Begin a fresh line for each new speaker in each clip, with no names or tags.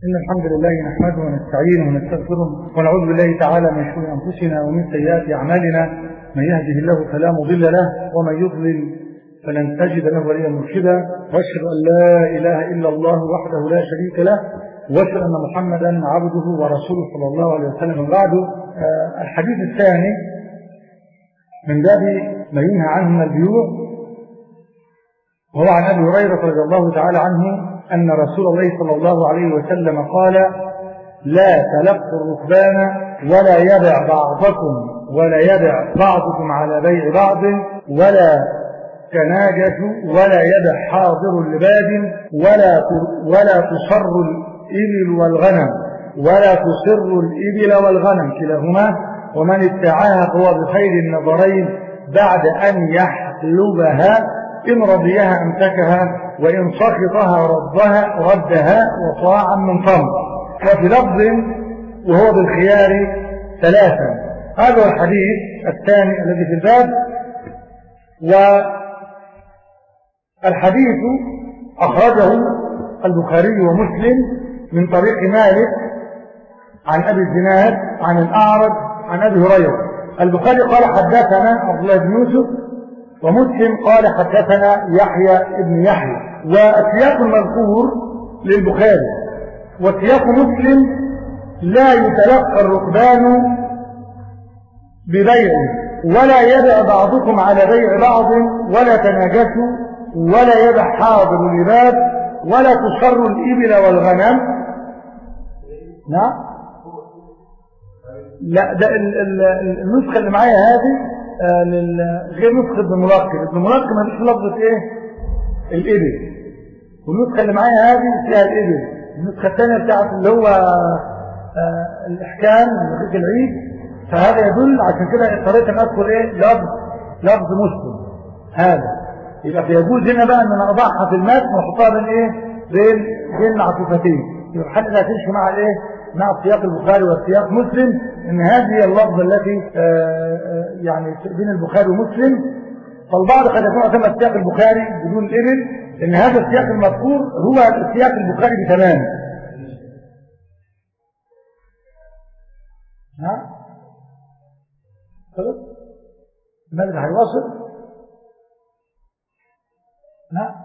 إن الحمد لله نحمده ونستعينه ونستغفره ونعوذ بالله تعالى من شرور أنفسنا ومن سيئات أعمالنا من يهده الله فلا مضل له ومن يضلل فلن تجد له وليا مرشدا واشهد ان لا اله الا الله وحده لا شريك له واشهد ان محمدا عبده ورسوله صلى الله عليه وسلم بعد آه الحديث الثاني من باب ما ينهى عنه من البيوع وهو عن ابي هريره رضي الله تعالى عنه ان رسول الله صلى الله عليه وسلم قال لا تلقوا الركبان ولا يبع بعضكم ولا يبع بعضكم على بيع بعض ولا تناجشوا ولا يدع حاضر لباد ولا ولا تصر الإبل والغنم ولا تصر الإبل والغنم كلاهما ومن ابتاعها فهو بخير النظرين بعد أن يحلبها إن رضيها أمسكها وإن سخطها ردها ردها وصاعا من طم وفي لفظ وهو بالخيار ثلاثا هذا هو الحديث الثاني الذي في الباب والحديث أخرجه البخاري ومسلم من طريق مالك عن أبي الزناد عن الأعرج عن أبي هريرة البخاري قال حدثنا عبد الله بن يوسف ومسلم قال حدثنا يحيى بن يحيى والسياق المذكور للبخاري وسياق مسلم لا يتلقى الركبان ببيع ولا يبع بعضكم على بيع بعض ولا تناجسوا ولا يبع حاضر الباب ولا تصر الإبل والغنم نعم لا ده النسخة اللي معايا هذه غير نسخة ابن ملقب ابن ملقب ما فيش لفظة ايه الإبل والنسخة اللي معايا هذه فيها الإبل النسخة الثانية بتاعت اللي هو الإحكام من غير العيد فهذا يدل عشان كده اضطريت ان اذكر ايه لفظ لفظ مسلم هذا يبقى فيجوز هنا بقى ان انا اضعها في المتن واحطها بين ايه بين بين عطفتين يبقى الحل لا تمشي مع الايه مع سياق البخاري وسياق مسلم ان هذه اللفظه التي آآ آآ يعني بين البخاري ومسلم فالبعض قد يكون اعتمد سياق البخاري بدون الابل ان هذا السياق المذكور هو سياق البخاري بتمام ها خلاص الملك هيواصل لا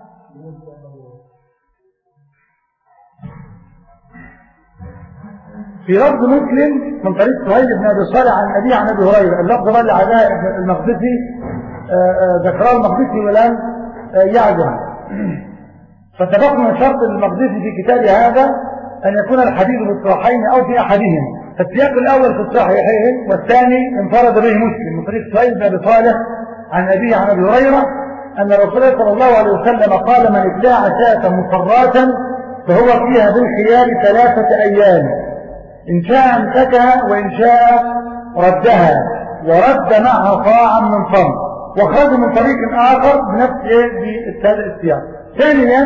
في لفظ مسلم من طريق سهيل بن ابي صالح عن ابي عن ابي هريره اللفظ ده اللي عداه المقدسي ذكراه المقدسي ولم يعجم فاتفقنا شرط المقدسي في كتاب هذا ان يكون الحديث في الصحيحين او في احدهما فالسياق الاول في الصحيحين والثاني انفرد به مسلم من طريق سهيل بن ابي صالح عن ابي عن ابي هريره أن رسول الله صلى الله عليه وسلم قال من ابتاع شاة مصراة فهو فيها بالخيار ثلاثة أيام إن شاء امسكها وإن شاء ردها ورد معها صاعا من صم وخرج من طريق آخر بنفس السياق ثانيا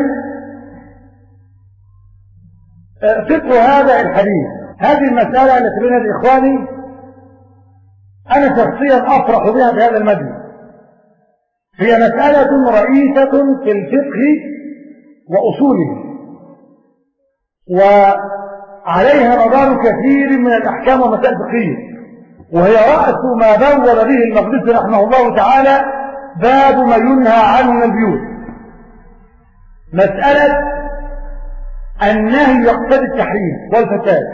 فقه هذا الحديث هذه المسألة التي بين الإخوان أنا شخصيا أفرح بها في هذا المجلس هي مسألة رئيسة في الفقه وأصوله وعليها مدار كثير من الأحكام والمسائل الفقهية وهي رأس ما بول به المقدس رحمه الله تعالى باب ما ينهى عنه من البيوت مسألة النهي يقتضي التحريم والفساد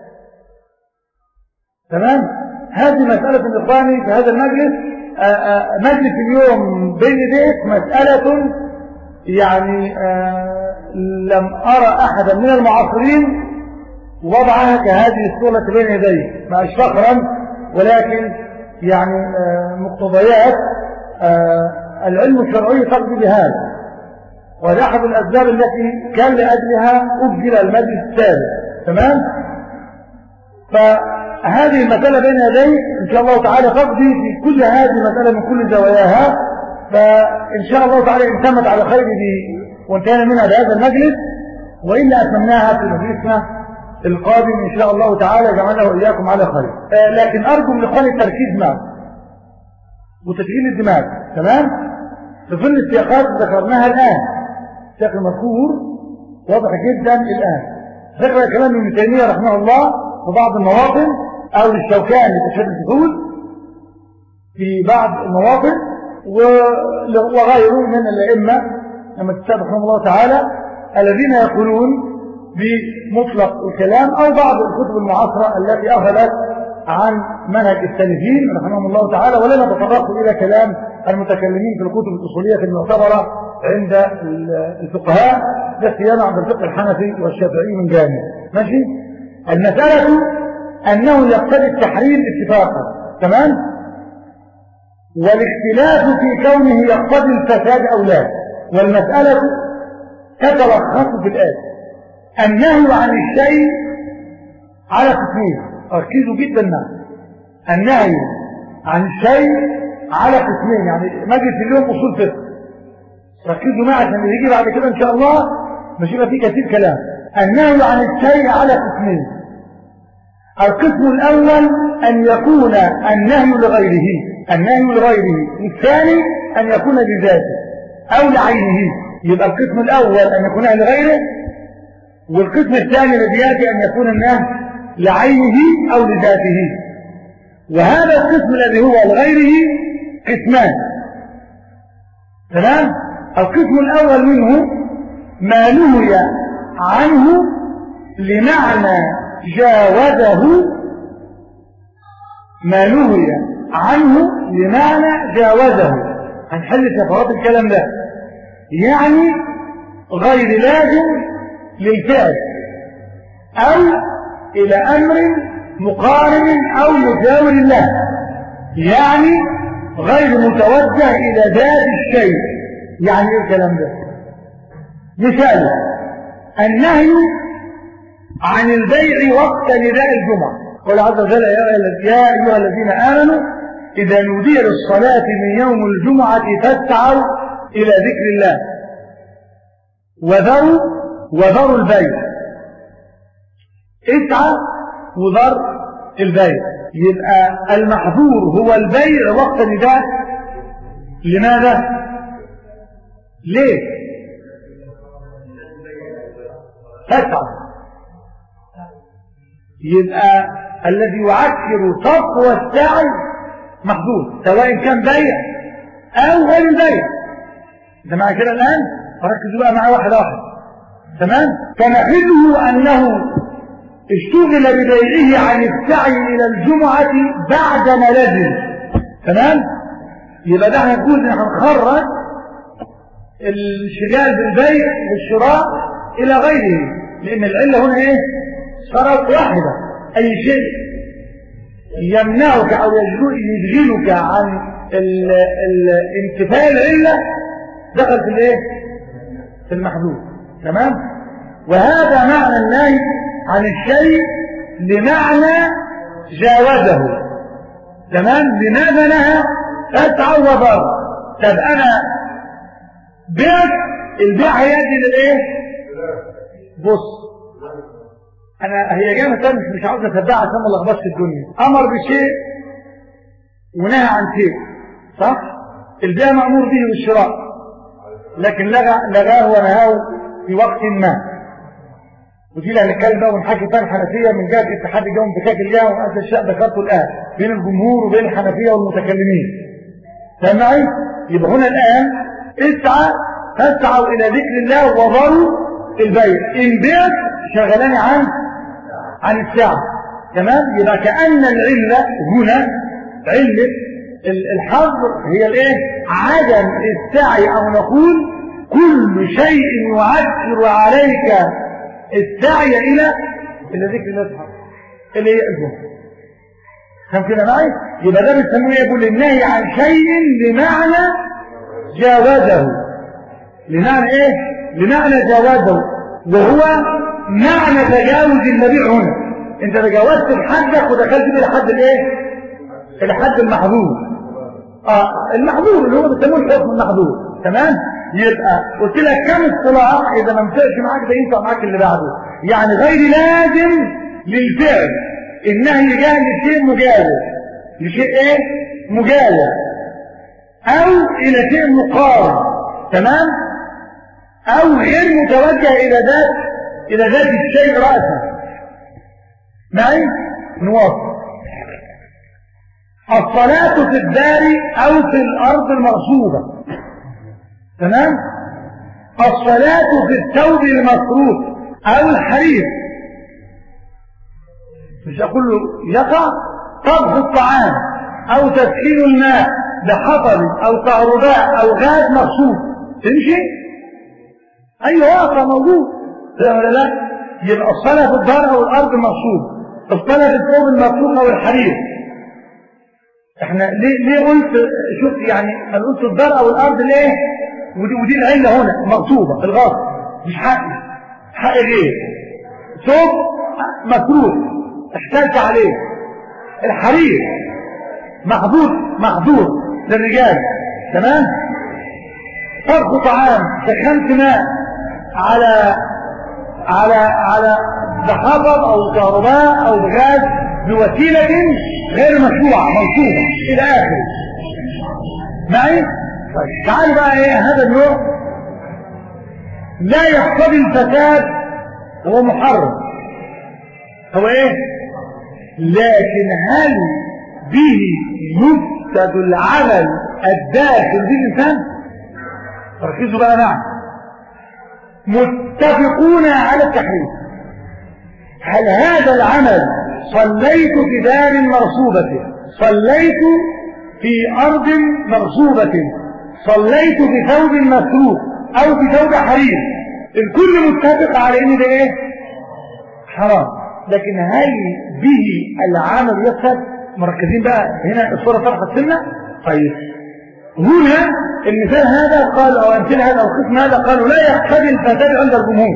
تمام هذه مسألة الإخواني في هذا المجلس مجلس اليوم بين يديك مسألة يعني لم أرى أحدا من المعاصرين وضعها كهذه الصورة بين يديه ما فخرا ولكن يعني مقتضيات العلم الشرعي تقضي بهذا وهذا أحد الأسباب التي كان لأجلها أجل المجلس الثالث تمام فهذه المسألة بين يدي إن شاء الله تعالى تقضي في كل هذه المسألة من كل زواياها فإن شاء الله تعالى إن تمت على خير دي وانتهينا منها بهذا المجلس وإلا أتمناها في مجلسنا القادم إن شاء الله تعالى جعلنا وإياكم على خير آه لكن أرجو من إخواني التركيز معه وتشغيل الدماغ تمام في ظل السياقات ذكرناها الآن السياق المذكور واضح جدا الآن ذكر كلام ابن تيميه رحمه الله في بعض المواطن او للشوكاني في شرح الفصول في بعض المواطن وغيره من الائمه لما تتابع رحمه الله تعالى الذين يقولون بمطلق الكلام او بعض الكتب المعاصره التي اخذت عن منهج السلفيين رحمهم الله تعالى ولنا تطرقت الى كلام المتكلمين في الكتب الاصوليه المعتبره عند الفقهاء لا سيما عند الفقه الحنفي والشافعي من جانب ماشي المساله انه يقتضي التحريم اتفاقا تمام والاختلاف في كونه يقتضي الفساد او لا والمساله تتلخص في الآية النهي عن الشيء على قسمين ركزوا جدا معي النهي عن الشيء على قسمين يعني مجلس اليوم اصول فقه ركزوا معي عشان يجي بعد كده ان شاء الله مش يبقى فيه كثير كلام النهي عن الشيء على قسمين القسم الاول ان يكون النهي لغيره النهي لغيره الثاني ان يكون لذاته او لعينه يبقى القسم الاول ان يكون لغيره والقسم الثاني الذي ياتي ان يكون النهي لعينه او لذاته وهذا القسم الذي هو لغيره قسمان تمام القسم الاول منه ما نهي عنه لمعنى جاوزه ما نهي عنه لمعنى جاوزه هنحل شفرات الكلام ده يعني غير لازم للفعل او الى امر مقارن او مجاور له يعني غير متوجه الى ذات الشيء يعني ايه الكلام ده مثال النهي عن البيع وقت نداء الجمعه قال عز وجل يا ايها الذين امنوا اذا نودي للصلاه من يوم الجمعه فاسعوا الى ذكر الله وذروا وذروا البيع اسعى وذر البيع يبقى المحظور هو البيع وقت نداء لماذا ليه تسعى يبقى الذي يعكر تقوى السعي محظور سواء كان بيع او غير البيع ده معنى كده الان ركزوا بقى معاه واحده واحده تمام فنحله انه اشتغل ببيعه عن السعي الى الجمعة بعد ما لزم تمام يبقى ده هنقول ان هنخرج الشغال بالبيع والشراء الى غيره لان العله هنا ايه شرط واحده اي شيء يمنعك او يشغلك عن الانتفاء العله دخل في الايه في المحدود تمام وهذا معنى النهي عن الشيء لمعنى جاوزه تمام لماذا نهى اسعى وضر طب انا بعت البيع هيؤدي للايه بص انا هي جامعه مش مش عاوز اصدقها عشان ما لخبطش الدنيا امر بشيء ونهى عن شيء صح البيع مامور به بالشراء لكن لغى لغاه ونهاه في وقت ما ودي اللي هنتكلم بقى ونحكي فيها الحنفيه من جهه اتحاد الجو انفكاك الجو وهذا الشيء ذكرته الان بين الجمهور وبين الحنفيه والمتكلمين فاهم معي؟ يبقى هنا الان اسعى فاسعوا الى ذكر الله وذروا البيع ان بعت شغلاني عن عن الساعه تمام يبقى كان العله هنا عله الحظر هي الايه عدم السعي او نقول كل شيء يعسر عليك السعي الى الى ذكر الله سبحانه اللي هي الجمعه فهم كده معي يبقى ده بيسموه يقول النهي عن شيء لمعنى جاوزه لمعنى ايه لمعنى جاوزه وهو معنى تجاوز المبيع هنا انت تجاوزت لحدك ودخلت بيه لحد الايه لحد المحظور اه المحظور اللي هو بيسموه الحكم المحظور تمام يبقى قلت لك كم اصطلاح اذا ما مشاش معاك ده ينفع معاك اللي بعده يعني غير لازم للفعل النهي جاء لشيء مجاوز لشيء ايه مجاوز او الى شيء مقارن تمام او غير متوجه الى ذات إلى ذات الشيء رأسا معي نواصل الصلاة في الدار أو في الأرض المغصوبة تمام الصلاة في الثوب المصروف أو الحرير مش أقول له يقع طبخ الطعام أو تسخين الماء بحطب أو كهرباء أو غاز مغصوب تمشي؟ أيوة واقع موجود فاهم ولا لا؟ يبقى الصلاة في الدار أو الأرض مغصوب الصلاة في الثوب المغصوب أو الحرير احنا ليه ليه قلت شوف يعني انا قلت الدار او الارض ليه ودي ودي العله هنا مغصوبه الغصب مش حقي حق غير ثوب مكروه احتلت عليه الحرير محظور محظور للرجال تمام طبخ طعام سخنت ماء على على على بحطب او كهرباء او بغاز بوسيله غير مشروعه موصوفه الى اخره معي طيب تعالوا بقى ايه هذا النوع لا يقتضي الفساد هو محرم هو ايه لكن هل به يفسد العمل الداخل به الانسان ركزوا بقى معي متفقون على التحريم هل هذا العمل صليت في دار مرصوبة صليت في أرض مرصوبة صليت في ثوب مسروق أو في ثوب حرير الكل متفق على إن ده إيه حرام لكن هل به العمل يفسد مركزين بقى هنا الصورة طرحت سنة طيب هنا المثال هذا قال أو أمثلة هذا أو القسم هذا قالوا لا يقتضي الفساد عند الجمهور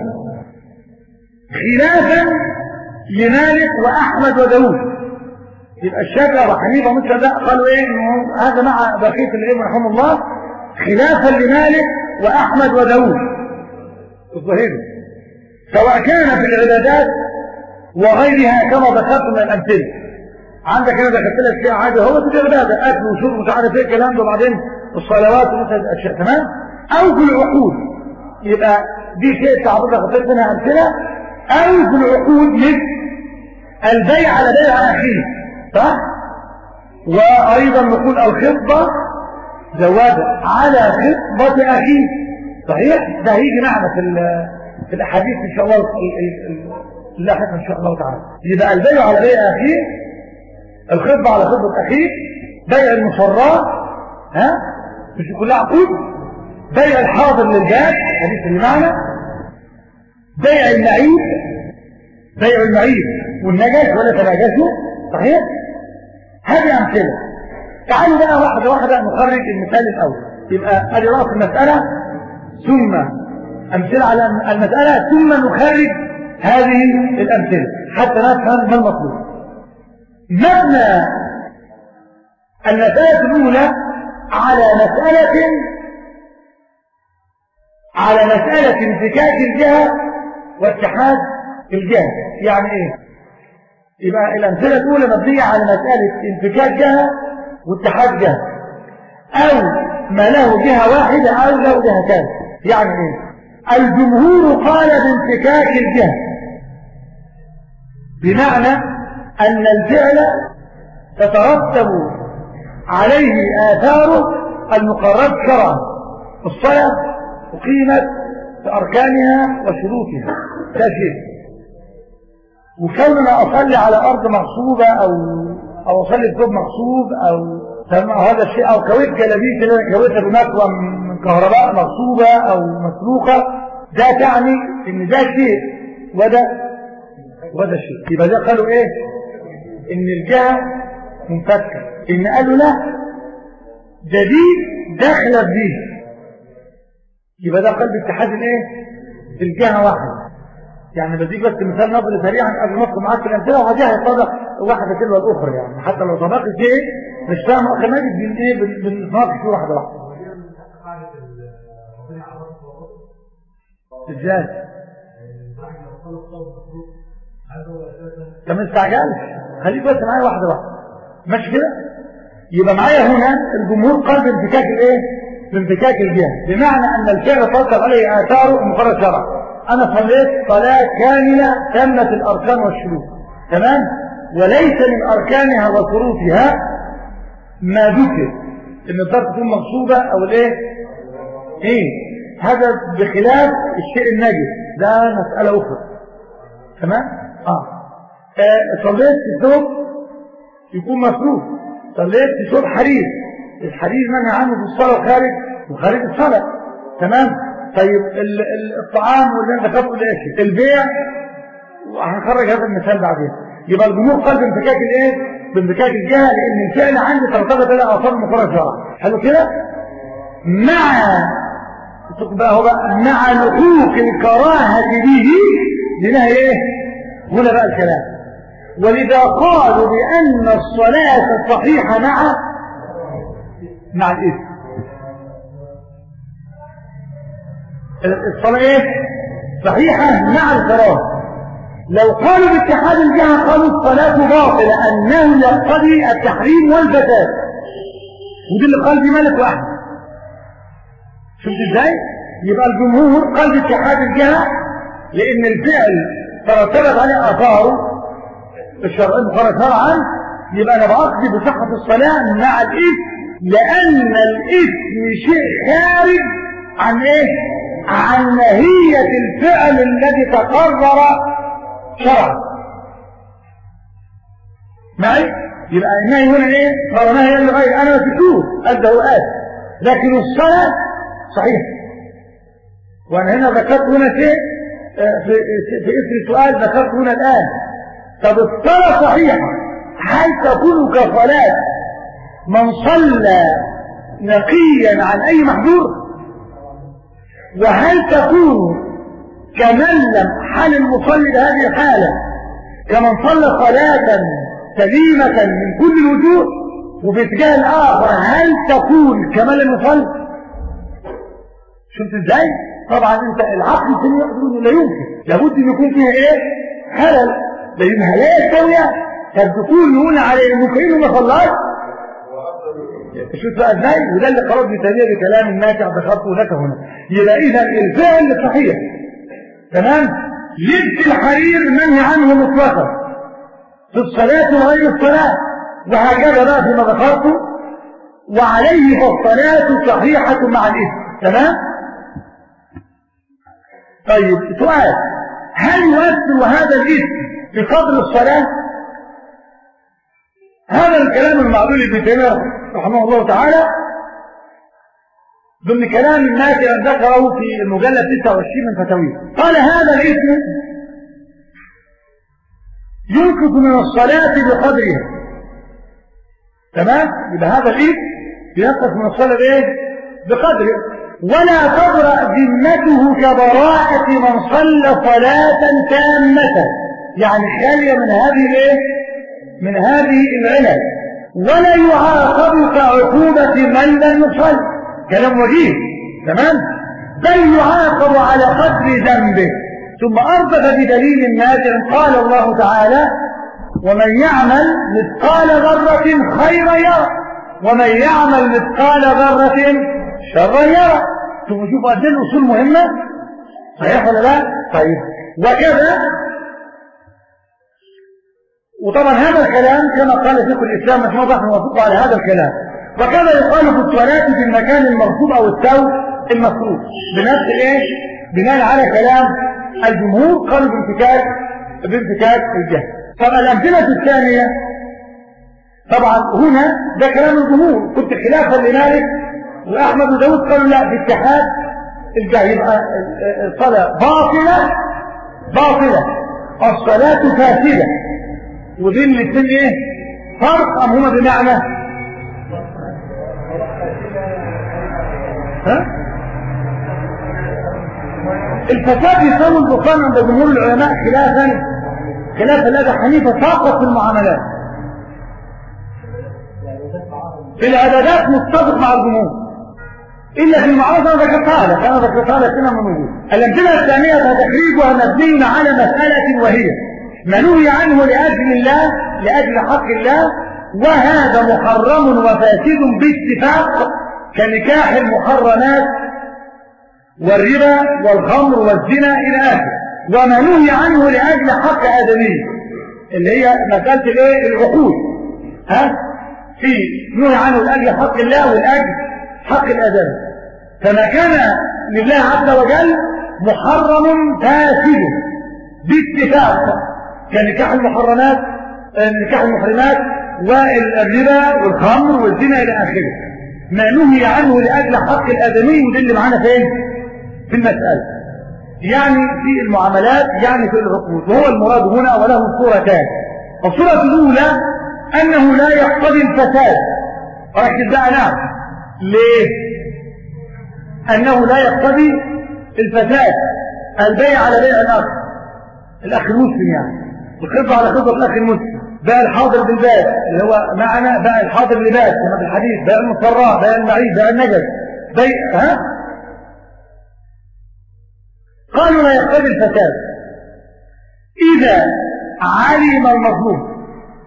خلافا لمالك وأحمد وداود يبقى الشافعي وحنيفة مثل ده قالوا ايه انه هذا مع بقية العلم رحمه الله خلافا لمالك وأحمد وداود الظهيري سواء كان في العبادات وغيرها كما ذكرت من الأمثلة عندك انا ذكرت لك شيء عادي هو في العبادة أكل وشرب مش عارف ايه الكلام ده وبعدين الصلوات ومثل الأشياء تمام أو في العقود يبقى دي شيء تعبد لك منها أمثلة أو في العقود مثل البيع على بيع أخيه صح؟ وأيضا نقول الخطبة زواج على خطبة أخيه صحيح؟ ده هيجي معنا في في الأحاديث إن شاء الله اللاحقة إن شاء الله تعالى يبقى البيع على بيع أخيه الخطبة على خطبة أخيه بيع المصرات ها؟ مش كلها عقود بيع الحاضر للجاد حديث اللي معنا بيع المعيب بيع المعيب والنجس ولا تناجسوا صحيح هذه أمثلة تعالوا بقى واحدة واحدة نخرج المثال الأول يبقى ادي رأس المسألة ثم أمثلة على المسألة ثم نخرج هذه الأمثلة حتى نفهم ما المطلوب مبنى المسألة الأولى على مسألة على مسألة انفكاك الجهة واتحاد الجهة يعني ايه يبقى الأمثلة الأولى مبنية على مسألة انفكاك جهة واتحاد جهة أو ما له جهة واحدة أو له جهتان يعني ايه الجمهور قال بانفكاك الجهة بمعنى أن الفعل تترتب عليه آثاره المقررة شرعا الصلاة أقيمت بأركانها وشروطها لا شيء وكوننا أصلي على أرض مغصوبة أو أو أصلي بثوب مغصوب أو هذا الشيء أو كويت جلابيت اللي أنا كويتها بمكوى من كهرباء مغصوبة أو مسروقة ده تعني إن ده شيء وده وده شيء يبقى ده قالوا إيه؟ إن الجهة منفكة إن قالوا لا ده دي داخلة فيه يبقى ده قلب اتحاد الايه الجهه واحده يعني بديك بس مثال نظري سريعا قبل ما ادخل معاك في الامثله وهذه هيتضح واحده تلو الاخرى يعني حتى لو طبقت شيء مش فاهم اخر ماجد بين ايه بنتناقش فيه واحده واحده ازاي؟ انت ما استعجلش خليك بس معايا واحده واحده ماشي كده؟ يبقى معايا هنا الجمهور قال بانفكاك الايه؟ بانفكاك الجهة بمعنى أن الفعل ترتب عليه آثاره مقرر شرع أنا صليت صلاة كاملة تمت الأركان والشروط تمام وليس من أركانها وشروطها ما ذكر إن الضرب تكون مقصودة أو الإيه إيه هذا بخلاف الشيء النجس ده مسألة أخرى تمام آه, آه. صليت في ثوب يكون مفروض صليت في ثوب حرير الحرير منهى عنه في الصلاة وخارج وخارج الصلاة تمام طيب الطعام واللي انت ذكرته الاشي البيع وهنخرج هذا المثال بعدين يبقى الجمهور قال بانفكاك الايه بانفكاك الجهه لان الفعل عندي ترتبط له اثار مخرج شرعا حلو كده مع بقى هو بقى مع لحوق الكراهه به لنهي ايه هنا بقى الكلام ولذا قالوا بان الصلاه الصحيحه مع مع الاثم الصلاة ايه صحيحة مع الكراهة لو قالوا باتحاد الجهة قالوا الصلاة باطلة أنه يقتضي التحريم والفساد ودي اللي قال دي ملك واحد شفت ازاي يبقى الجمهور قال باتحاد الجهة لأن الفعل ترتبت عليه آثاره الشرع المقرر شرعا يبقى أنا بقصدي بصحة الصلاة مع الإثم لأن الإثم شيء خارج عن إيه؟ عن ماهية الفعل الذي تقرر شرعا معي يبقى النهي هنا ايه قال نهي لغير انا مسكوت ادى وآت لكن الصلاة صحيح وانا هنا ذكرت هنا شيء في, في اسم السؤال ذكرت هنا الان طب الصلاة صحيحة هل تكون كصلاة من صلى نقيا عن اي محظور وهل تكون كمن لم حال المصلي بهذه الحالة كمن صلى صلاة سليمة من كل الوجوه وفي اتجاه الآخر هل تكون كمن لم يصلي شفت ازاي طبعا انت العقل الدنيا يقول لا يمكن لابد ان يكون فيها ايه خلل لان هلاقي الثانية قد تكون نقول عليه انه كانه ما صلاش شوف بقى ازاي وده اللي قرار ابن تيميه بكلام النافع ذكرته لك هنا يبقى اذا الفعل صحيح تمام لبس الحرير منهي عنه مطلقا في الصلاه وغير الصلاه وهكذا بقى فيما ذكرته وعليه فالصلاه صحيحه مع الاثم تمام طيب سؤال هل يؤثر هذا الاثم بقدر الصلاه هذا الكلام المعلول ابن تيميه رحمه الله تعالى ضمن كلام النافع ذكره في المجلد 29 من فتاويه قال هذا الاسم ينقص من الصلاة بقدرها تمام يبقى هذا الاسم ينقص من الصلاة بايه بقدره ولا تبرأ ذمته كبراءة من صلى صلاة تامة يعني خالية من هذه الايه من هذه العلل ولا يعاقب كعقوبة من لم يصل كلام وجيه تمام بل يعاقب على قدر ذنبه ثم أردف بدليل نادر قال الله تعالى ومن يعمل مثقال ذرة خيرا يرى ومن يعمل مثقال ذرة شرا يرى ثم شوف قد الأصول مهمة صحيح ولا لا؟ طيب وكذا وطبعا هذا الكلام كما قال شيخ الإسلام محمد الله نوافقه على هذا الكلام وكذا يقال في التوالات في المكان المرفوض أو الثوب المفروض بنفس الايه؟ بناء على كلام الجمهور قالوا بانفكاك بانفكاك الجهل طب الأمثلة الثانية طبعا هنا ده كلام الجمهور كنت خلافا لمالك وأحمد وداود قالوا لا باتحاد الجهل يبقى الصلاة باطلة باطلة الصلاة فاسدة ودي الاثنين ايه فرق ام هما بمعنى ها الفساد يساوي البطلان عند جمهور العلماء خلافا خلاف الذي حنيفه فقط في المعاملات في العبادات متفق مع الجمهور الا في المعارضه انا ذكرتها لك انا ذكرتها لك هنا من وجود الامثله الثانيه فتخريجها مبني على مساله وهي ما نهي عنه لأجل الله لأجل حق الله وهذا محرم وفاسد باتفاق كنكاح المحرمات والربا والخمر والزنا إلى آخره وما نهي عنه لأجل حق آدمي اللي هي مسألة الايه العقود ها في نهي عنه لأجل حق الله ولأجل حق الآدمي فما كان لله عز وجل محرم فاسد باتفاق كنكاح المحرمات نكاح المحرمات والربا والخمر والزنا إلى آخره ما نهي عنه لأجل حق الآدمي وده اللي معانا فين في المسألة يعني في المعاملات يعني في العقود وهو المراد هنا وله صورتان الصورة الأولى أنه لا يقتضي الفساد ركز بقى نعم ليه أنه لا يقتضي الفساد البيع على بيع الآخر الأخ المسلم يعني الخطبة على خطبة الأخ المسلم بقى الحاضر بالباب اللي هو معنا بقى الحاضر لباس كما في الحديث بقى المصراء بقى المعيد بقى النجس بيع ها قالوا لا يقتضي الفساد إذا علم المظلوم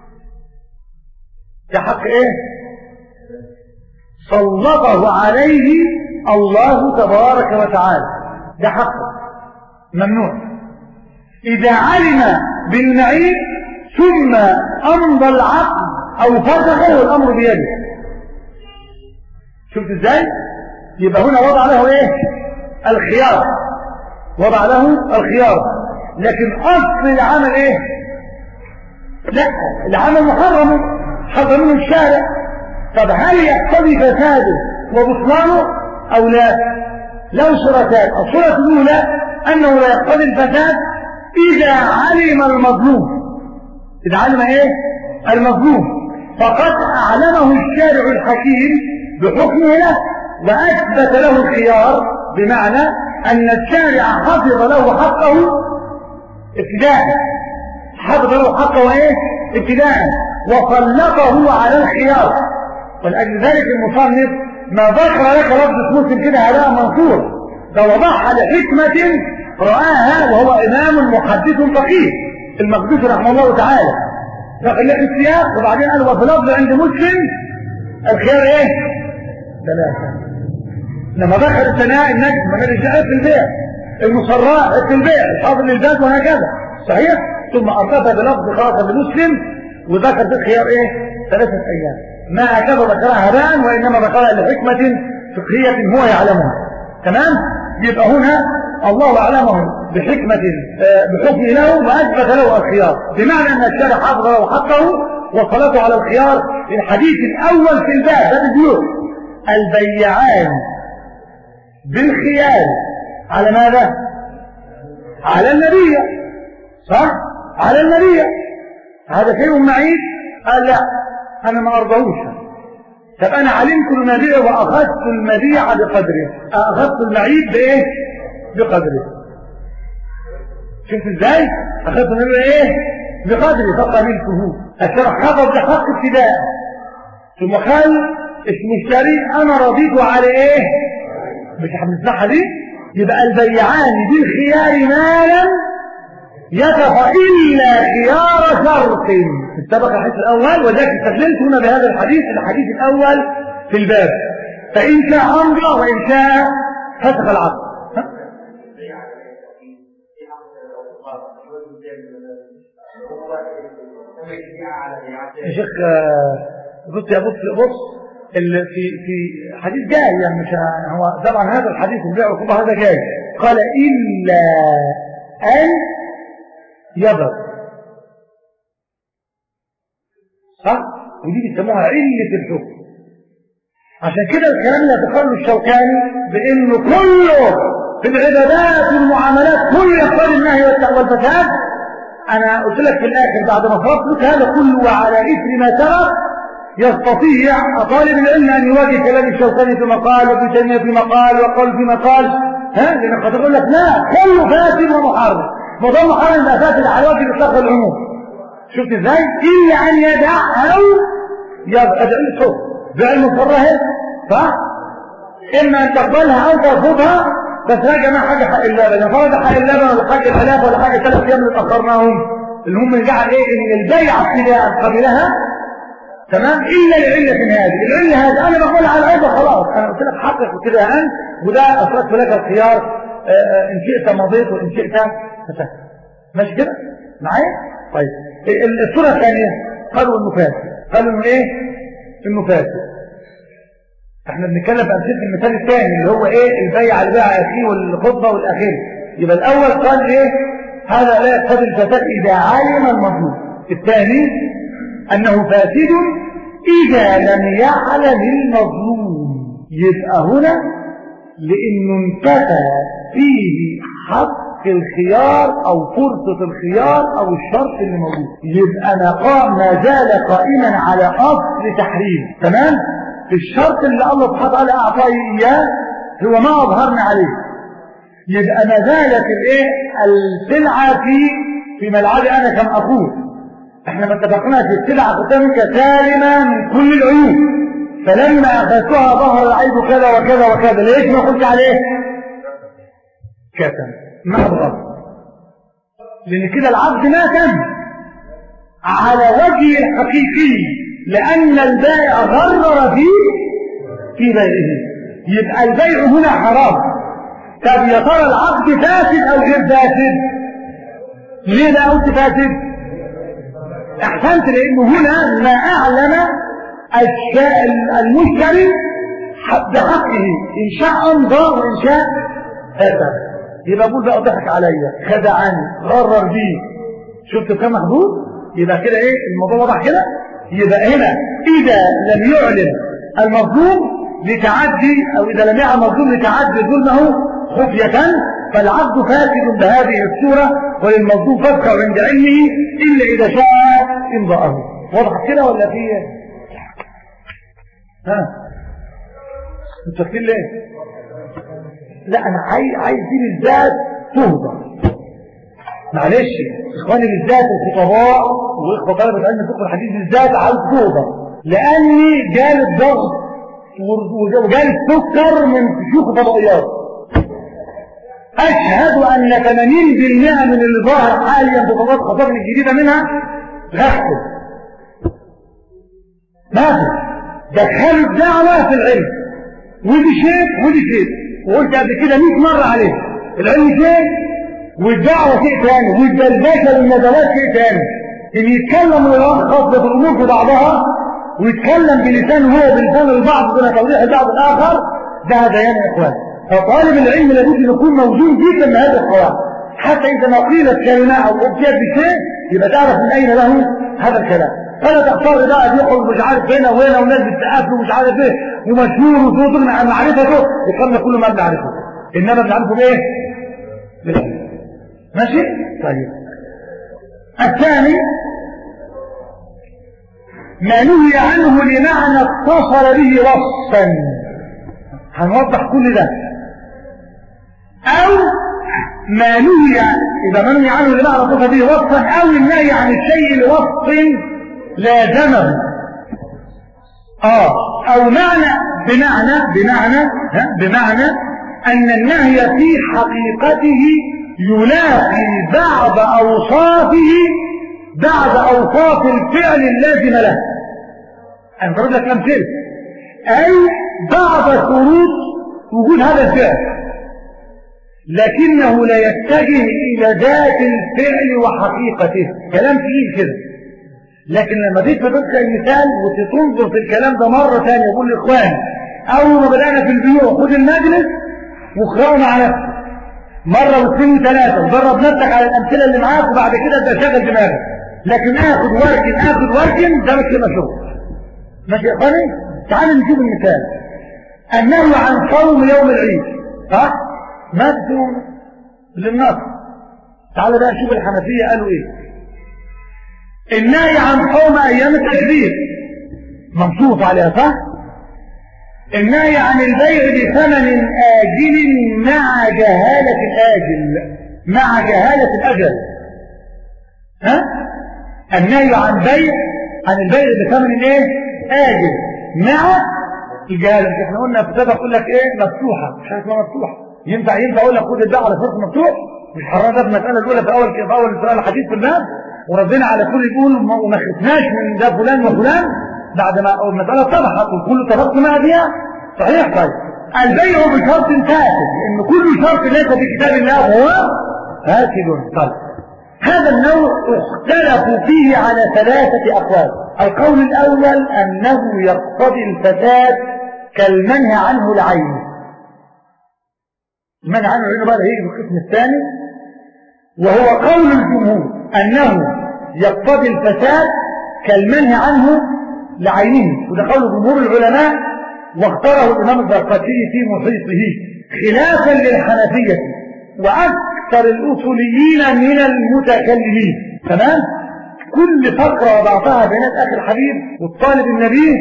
ده حق إيه سلطه عليه الله تبارك وتعالى ده حق ممنوع إذا علم بالمعين ثم أمضى العقد أو فسخه الأمر بيده شفت ازاي يبقى هنا وضع له ايه الخيار وضع له الخيار لكن اصل العمل ايه لا العمل محرم حرم منه الشارع طب هل يقتضي فساده وبطلانه او لا له صورتان الصورة الاولى انه لا يقتضي الفساد اذا علم المظلوم اذا علم ايه المظلوم فقد اعلمه الشارع الحكيم بحكمه له واثبت له الخيار بمعنى ان الشارع حفظ له حقه ابتداء حفظ له حقه ايه ابتداء وسلطه على الخيار ولأجل ذلك المصنف ما ذكر لك لفظ مسلم كده هلاء منصور ده وضعها لحكمة رآها وهو إمام محدث فقيه المقدس رحمه الله تعالى دخل له السياق وبعدين قال وفي لفظ عند مسلم الخيار ايه؟ ثلاثة لما دخل الثناء النجم من الرجال في البيع المصراء في البيع الحاضر للذات وهكذا صحيح؟ ثم أردفها بلفظ خاصة بمسلم وذكر في الخيار ايه؟ ثلاثة أيام ما هكذا ذكرها هباء وإنما ذكرها لحكمة فقهية هو يعلمها تمام؟ يبقى هنا الله أعلمه بحكمة بحكم له وأثبت له الخيار بمعنى أن الشارع حافظ له حقه وصلته على الخيار الحديث الأول في الباب باب البيوت البيعان بالخيار على ماذا؟ على النبي صح؟ على النبي هذا شيء معيب قال لا أنا ما أرضوش طب أنا علمت المبيع وأخذت المبيع بقدره أخذت المعيب بإيه؟ بقدره شفت ازاي اخذت منه ايه بقدره فقبلته الشرع حفظ بحق ابتداء ثم قال اسم الشريك انا رضيت على ايه مش هنسمعها دي يبقى البيعان بالخيار ما لم يتف الا خيار شرط اتفق الحديث الاول وذلك استدللت هنا بهذا الحديث الحديث الاول في الباب فان شاء امضى وان شاء فسخ العقد يا شيخ بص يا بص بص اللي في في حديث جاي يعني مش هو طبعا هذا الحديث البيع والقبض هذا جاي قال الا ان يبر صح ودي بيسموها علة الحكم عشان كده الكلام اللي ذكره الشوكاني بانه كله في العبادات والمعاملات كله يقتضي النهي والفساد انا قلت لك في الاخر بعد ما فرضت هذا كله وعلى اثر ما ترى يستطيع طالب العلم ان يواجه كلام الشوكاني في مقال وابن تيميه في مقال وقال في مقال ها لان قد يقول لك لا كله فاسد ومحرم موضوع محرم ده فاسد على وجه الاطلاق والعموم شفت ازاي؟ الا ان يدع او يدع الحكم بعلم مصرها صح؟ اما ان تقبلها او ترفضها بس راجع ما حاجه حق اللبن يا فرض حق اللبن ولا حق الحلاف ولا حاجه ثلاث ايام اللي اتاخرناهم اللي هم جعل ايه ان البيع ابتداء قبلها تمام الا لعله هذه العله هذه انا بقول على العله خلاص انا قلت لك حقق وكده انت وده اصلت لك الخيار آه، آه، ان شئت مضيت وان شئت فتحت ماشي كده معايا طيب ال- الصوره الثانيه قالوا انه فاسد قالوا انه ايه انه فاسد احنا بنتكلم في امثله المثال الثاني اللي هو ايه البيع على البيع اخيه والخطبه والاخير يبقى الاول قال ايه هذا لا يقتضي الفساد اذا علم المظلوم الثاني انه فاسد اذا لم يعلم المظلوم يبقى هنا لانه انتفى فيه حق الخيار او فرصة الخيار او الشرط اللي موجود يبقى مقام ما زال قائما على اصل تحريم تمام الشرط اللي الله سبحانه وتعالى اعطاه اياه هو ما اظهرنا عليه يبقى ما زالت الايه السلعه في في ملعبي انا كم اقول احنا ما اتفقناش السلعه قدامك سالمه من كل العيوب فلما اخذتها ظهر العيب كذا وكذا وكذا ليش ما قلت عليه كتم محض غلط لان كده العبد ما تم على وجهه الحقيقي لان البائع غرر فيه في بيعه يبقى البيع هنا حرام طب يا ترى العقد فاسد او غير فاسد ليه لا قلت فاسد احسنت لانه هنا ما اعلم الشاء المشتري بحقه ان شاء امضى وان شاء فسد يبقى ابوه ده ضحك عليا خدعني غرر بي شفت كم محدود يبقى كده ايه الموضوع واضح كده يبقى هنا اذا لم يعلن المظلوم لتعدي او اذا لم يعلم المظلوم لتعدي ظلمه خفية فالعبد فاسد بهذه الصورة وللمظلوم فسر عند علمه الا اذا شاء امضاءه واضح كده ولا في ها انت فاكرين ليه لا انا عايز عايز دي بالذات تهدى معلش اخواني بالذات الخطباء واخوة طلبة علم الفقه الحديث بالذات عايز تهدى لاني جالي الضغط وجالي السكر من شيوخ فضائيات اشهد ان 80% من اللي ظاهر حاليا في فضائيات خطابنا الجديده منها غفل ما في دخلوا الدعوه في العلم ودي شيء ودي شيء وقلت قبل كده 100 مرة عليه العلم شيء والدعوة شيء ثاني والدلبشة والندوات شيء ثاني ان يتكلم ويلخص في الامور في بعضها ويتكلم بلسانه هو بلسان البعض دون توضيح البعض الاخر ده هذيان يا اخوان فطالب العلم لابد ان يكون موجود جدا من هذا القواعد حتى اذا ما قيلت كلمه او ابتيت بشيء يبقى تعرف من اين له هذا الكلام فلا تختار بقى بيقعد مش عارف هنا وهنا وناس بتسقف له مش عارف ايه ومشهور وصوته مع معرفته الكلام ده كله ما بنعرفه انما بنعرفه بايه؟ بالعلم ماشي؟ طيب الثاني ما نهي عنه لمعنى اتصل به وصفا هنوضح كل ده او ما نهي اذا ما نهي عنه لمعنى اتصل به وصفا او النهي عن الشيء لوصف لازمه اه او معنى بمعنى بمعنى ها بمعنى ان النهي في حقيقته يلاقي بعض اوصافه بعد اوصاف الفعل اللازم له انا ضرب لك امثله اي بعض شروط وجود هذا الفعل لكنه لا يتجه الى ذات الفعل وحقيقته كلام تقيل كده لكن لما تيجي تذكر المثال وتنظر في الكلام ده مرة ثانية يقول لإخواني أول ما بدأنا في البيوع خد المجلس واقرأوا مع نفسك مرة واثنين وثلاثة ودرب نفسك على الأمثلة اللي معاك وبعد كده ابدا شغل دماغك لكن آخد وركن آخد وركن ده مش مشروع ماشي يا إخواني تعالوا نشوف المثال النهي عن صوم يوم العيد صح؟ مد للنص تعالوا بقى نشوف الحنفية قالوا إيه النهي عن صوم ايام التشريق منصوص عليها صح النهي عن البيع بثمن آجل مع جهالة الآجل مع جهالة الأجل ها النهي عن بيع عن البيع بثمن ايه آجل مع الجهالة احنا قلنا في كتاب اقول لك ايه مفتوحة مش عارف مفتوحة ينفع ينفع اقول لك خد البيع على شرط مفتوح مش حرام ده في المسألة الأولى في أول في أول سؤال الحديث في الباب وردنا على كل يقول وما خفناش من ده فلان وفلان بعد ما المسألة اتضحت والكل اتفقت معها فيها صحيح طيب البيع بشرط فاسد لأن كل شرط ليس في كتاب الله هو فاسد طيب هذا النوع اختلفوا فيه على ثلاثة أقوال القول الأول أنه يقتضي الفساد كالمنهى عنه العين المنهى عنه العين بقى هيجي في القسم الثاني وهو قول الجمهور أنه يقتضي الفساد كالمنهى عنه لعينه وده قول جمهور العلماء واختاره الإمام الزرقشي في محيطه خلافا للحنفية وأكثر الأصوليين من المتكلمين تمام كل فقرة وضعتها بينات أخي الحبيب والطالب النبي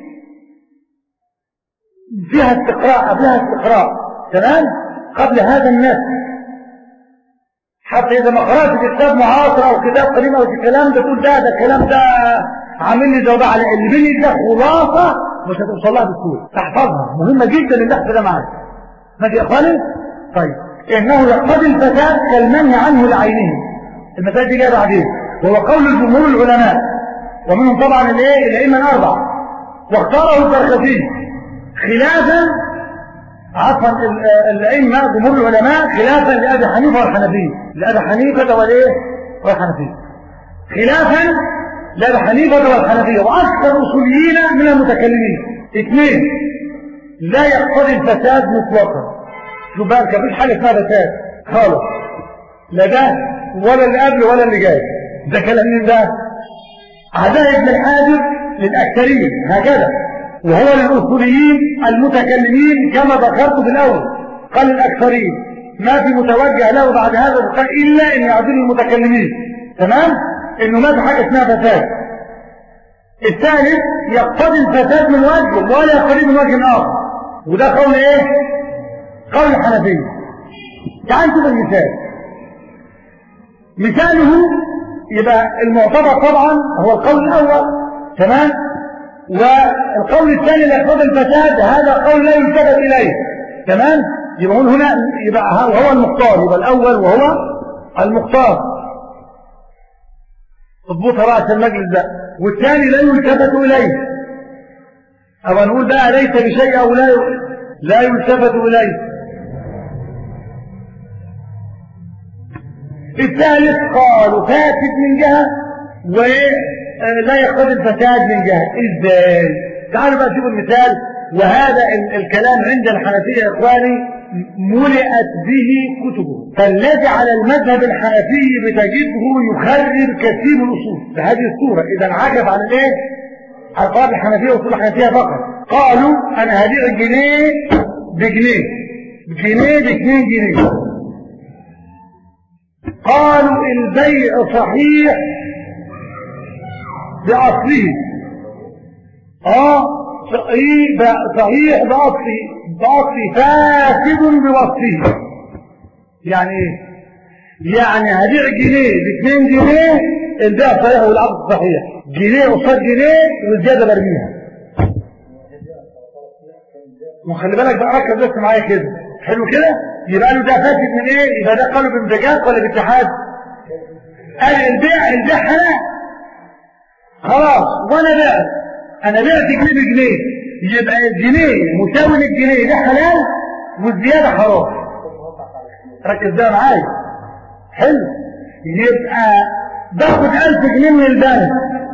فيها استقراء قبلها استقراء تمام قبل هذا الناس حتى إذا ما قرأت كتاب معاصر أو كتاب قديم أو الكلام ده تقول ده ده الكلام ده عامل لي زوبة على اللي بيني ده خلاصة مش هتوصل لها بسهولة تحفظها مهمة جدا البحث ده معاك ماشي يا إخواني؟ طيب إنه يقتضي الفساد كالمنهي عنه لعينه المسائل دي جايه بعدين وهو قول الجمهور العلماء ومنهم طبعا الايه الائمه الاربعه واختاره الزرخشي خلافا عفوا الائمه جمهور العلماء خلافا لابي حنيفه والحنفيه لابي حنيفه والايه والحنفيه خلافا لابي حنيفه والحنفيه واكثر الاصوليين من المتكلمين اثنين لا يقتضي الفساد مطلقا شوف بقى مفيش حاجه اسمها فساد خالص لا ده ولا اللي قبل ولا اللي جاي ده كلام مين ده عداء ابن الحاجب للاكثرين هكذا وهو للاصوليين المتكلمين كما ذكرت في الاول قال الاكثرين ما في متوجه له بعد هذا القول الا ان يعدل المتكلمين تمام انه ما في حاجه اسمها فساد الثالث يقتضي الفساد من وجه ولا يقتضي من وجه اخر وده قول ايه قول الحنفيه تعال نشوف المثال مثاله يبقى المعتبر طبعا هو القول الاول تمام والقول الثاني لا يقتضي الفساد هذا قول لا يلتفت اليه تمام يبقى هنا يبقى هو المختار يبقى الاول وهو المختار اضبطها بقى عشان المجلس ده والثاني لا يلتفت اليه او نقول بقى ليس بشيء او لا لا يلتفت اليه الثالث قالوا فاسد من جهة ولا يقتضي الفساد من جهة ازاي تعالوا بقى شوفوا المثال وهذا الكلام عند الحنفية يا اخواني ملئت به كتبه فالذي على المذهب الحنفي بتجده يخرب كثير الاصول بهذه الصورة اذا انعكف على الايه على القواعد الحنفية واصول الحنفية فقط قالوا انا هبيع جنيه بجنيه جنيه باثنين جنيه قالوا البيع صحيح بأصله اه صحيح صحيح بأصله بأصله فاسد بوصفه يعني ايه يعني هبيع جنيه باثنين جنيه البيع صحيح والعقد صحيح جنيه قصاد جنيه والزياده برميها وخلي بالك بقى ركز بس معايا كده حلو كده يبقى له ده فاسد من ايه يبقى ده قالوا بامتجاز ولا باتحاد قال البيع البيع حلال خلاص وانا بعت انا بعت جنيه بجنيه يبقى الجنيه مساوي للجنيه ده حلال والزياده حرام ركز ده معايا حلو يبقى باخد 1000 جنيه من البنك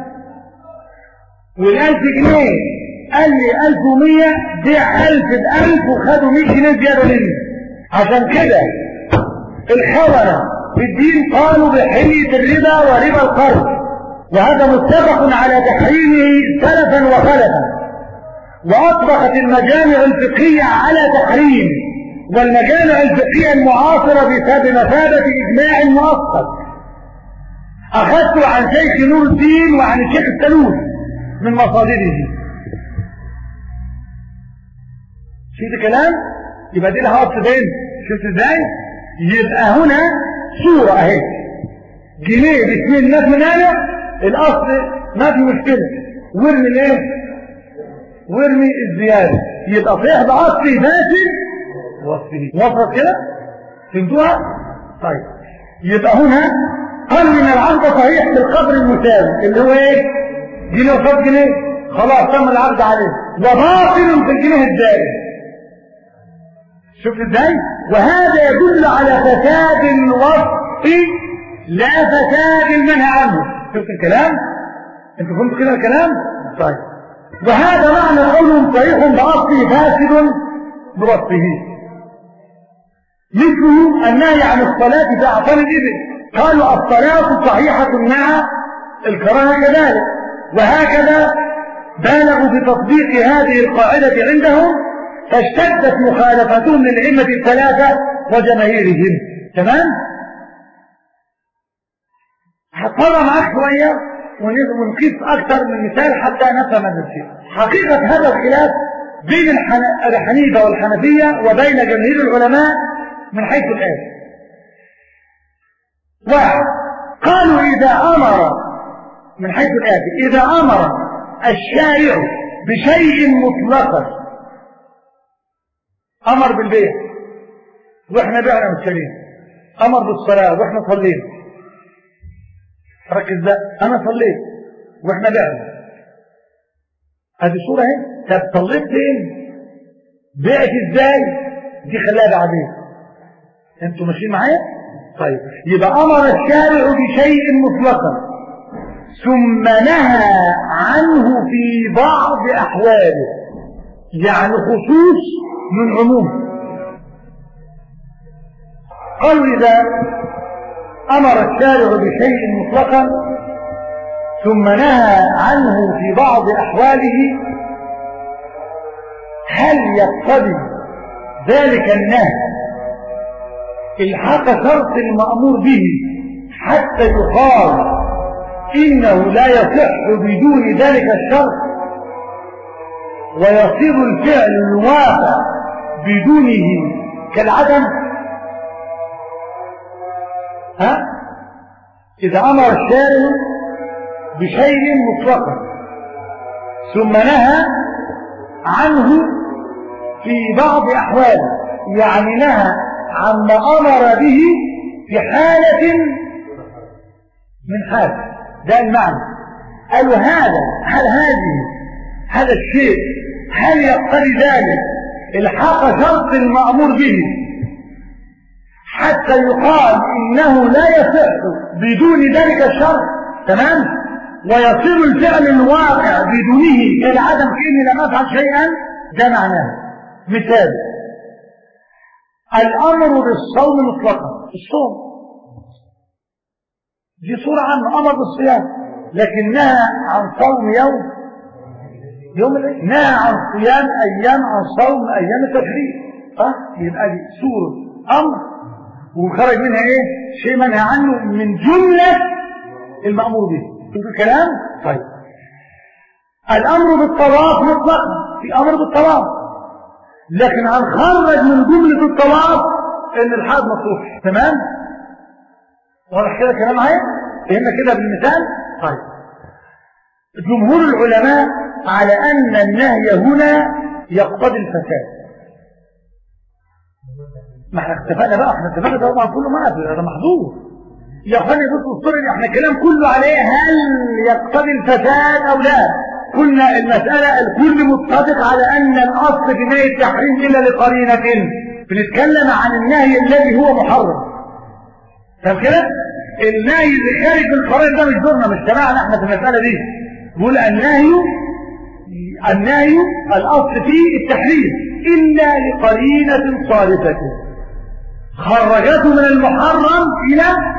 وال1000 جنيه قال لي 1100 بيع 1000 ب 1000 وخدوا 100 جنيه زياده مني عشان كده الخونة في الدين قالوا بحلية الربا وربا القرض وهذا متفق على تحريمه سلفا وخلفا وأطبقت المجامع الفقهية على تحريمه والمجامع الفقهية المعاصرة بمثابة إجماع مؤقت أخذت عن شيخ نور الدين وعن الشيخ التلوث من مصادره شفت كلام يبقى دي لها اصل فين شفت ازاي يبقى هنا صورة اهي جنيه باثنين ناس من هنا الاصل ما في مشكلة وارمي الايه وارمي الزيادة يبقى صحيح باصلي فاسد وصفه وصفت كده فهمتوها طيب يبقى هنا قال من العقد صحيح بالقدر المساوي اللي هو ايه جنيه قصاد جنيه خلاص تم العرض عليه وباطل في الجنيه الدائم شوف ازاي وهذا يدل على فساد الوصف لا فساد المنهى عنه شفت الكلام انتوا فهمتوا كده الكلام طيب وهذا معنى قول صحيح باصله فاسد بوصفه مثله النهي عن الصلاة في أعطان الإبل قالوا الصلاة صحيحة مع الكراهة كذلك وهكذا بالغوا في تطبيق هذه القاعدة عندهم فاشتدت مخالفتهم للأئمة الثلاثة وجماهيرهم تمام؟ هتطلع معاك شوية ونقيس أكثر من مثال حتى نفهم هذا الشيء حقيقة هذا الخلاف بين الحنيفة والحنفية وبين جماهير العلماء من حيث الآية واحد قالوا إذا أمر من حيث الآية إذا أمر الشارع بشيء مطلقا أمر بالبيع وإحنا بعنا مشترين أمر بالصلاة وإحنا صلينا ركز بقى أنا صليت وإحنا بعنا هذه صورة اهي طب صليت فين؟ بعت ازاي؟ دي خلاها بعدين انتوا ماشيين معايا؟ طيب يبقى امر الشارع بشيء مطلقا ثم نهى عنه في بعض احواله يعني خصوص من عموم قالوا اذا امر الشارع بشيء مطلقا ثم نهى عنه في بعض احواله هل يقتضي ذلك النهي الحق شرط المأمور به حتى يقال إنه لا يصح بدون ذلك الشرط ويصير الفعل الواقع بدونه كالعدم ها إذا أمر الشارع بشيء مطلقا ثم نهى عنه في بعض أحواله يعني نهى عما أمر به في حالة من حال ده المعنى قالوا هذا هل هذه هذا الشيء هل يقتضي ذلك الحق شرط المأمور به حتى يقال إنه لا يصح بدون ذلك الشرط تمام ويصير الفعل الواقع بدونه كالعدم كأني لم أفعل شيئا ده معناه مثال الأمر بالصوم مطلقا الصوم دي صورة عن أمر بالصيام لكن نهى عن صوم يوم يوم العيد نهى عن صيام أيام عن صوم أيام التشريق صح يبقى دي صورة أمر وخرج منها إيه شيء منهى عنه من جملة المأمور به شوف الكلام طيب الأمر بالطواف مطلقا في أمر بالطواف لكن هنخرج من جملة الطواف ان الحاد مطروح تمام واضح كده كلام معايا فهمنا كده بالمثال طيب جمهور العلماء على ان النهي هنا يقتضي الفساد ما احنا اتفقنا بقى احنا اتفقنا ده طبعا كله معاه هذا محظور يا اخواني بصوا الصورة دي احنا الكلام كله عليه هل يقتضي الفساد او لا قلنا المسألة الكل متفق على أن الأصل في نهي التحريم إلا لقرينة بنتكلم عن النهي الذي هو محرم فاهم كده؟ النهي اللي خارج من القرآن ده مش دورنا مش تبعنا احنا في المسألة دي بيقول النهي النهي الأصل فيه التحريم إلا لقرينة صارفة خرجته من المحرم إلى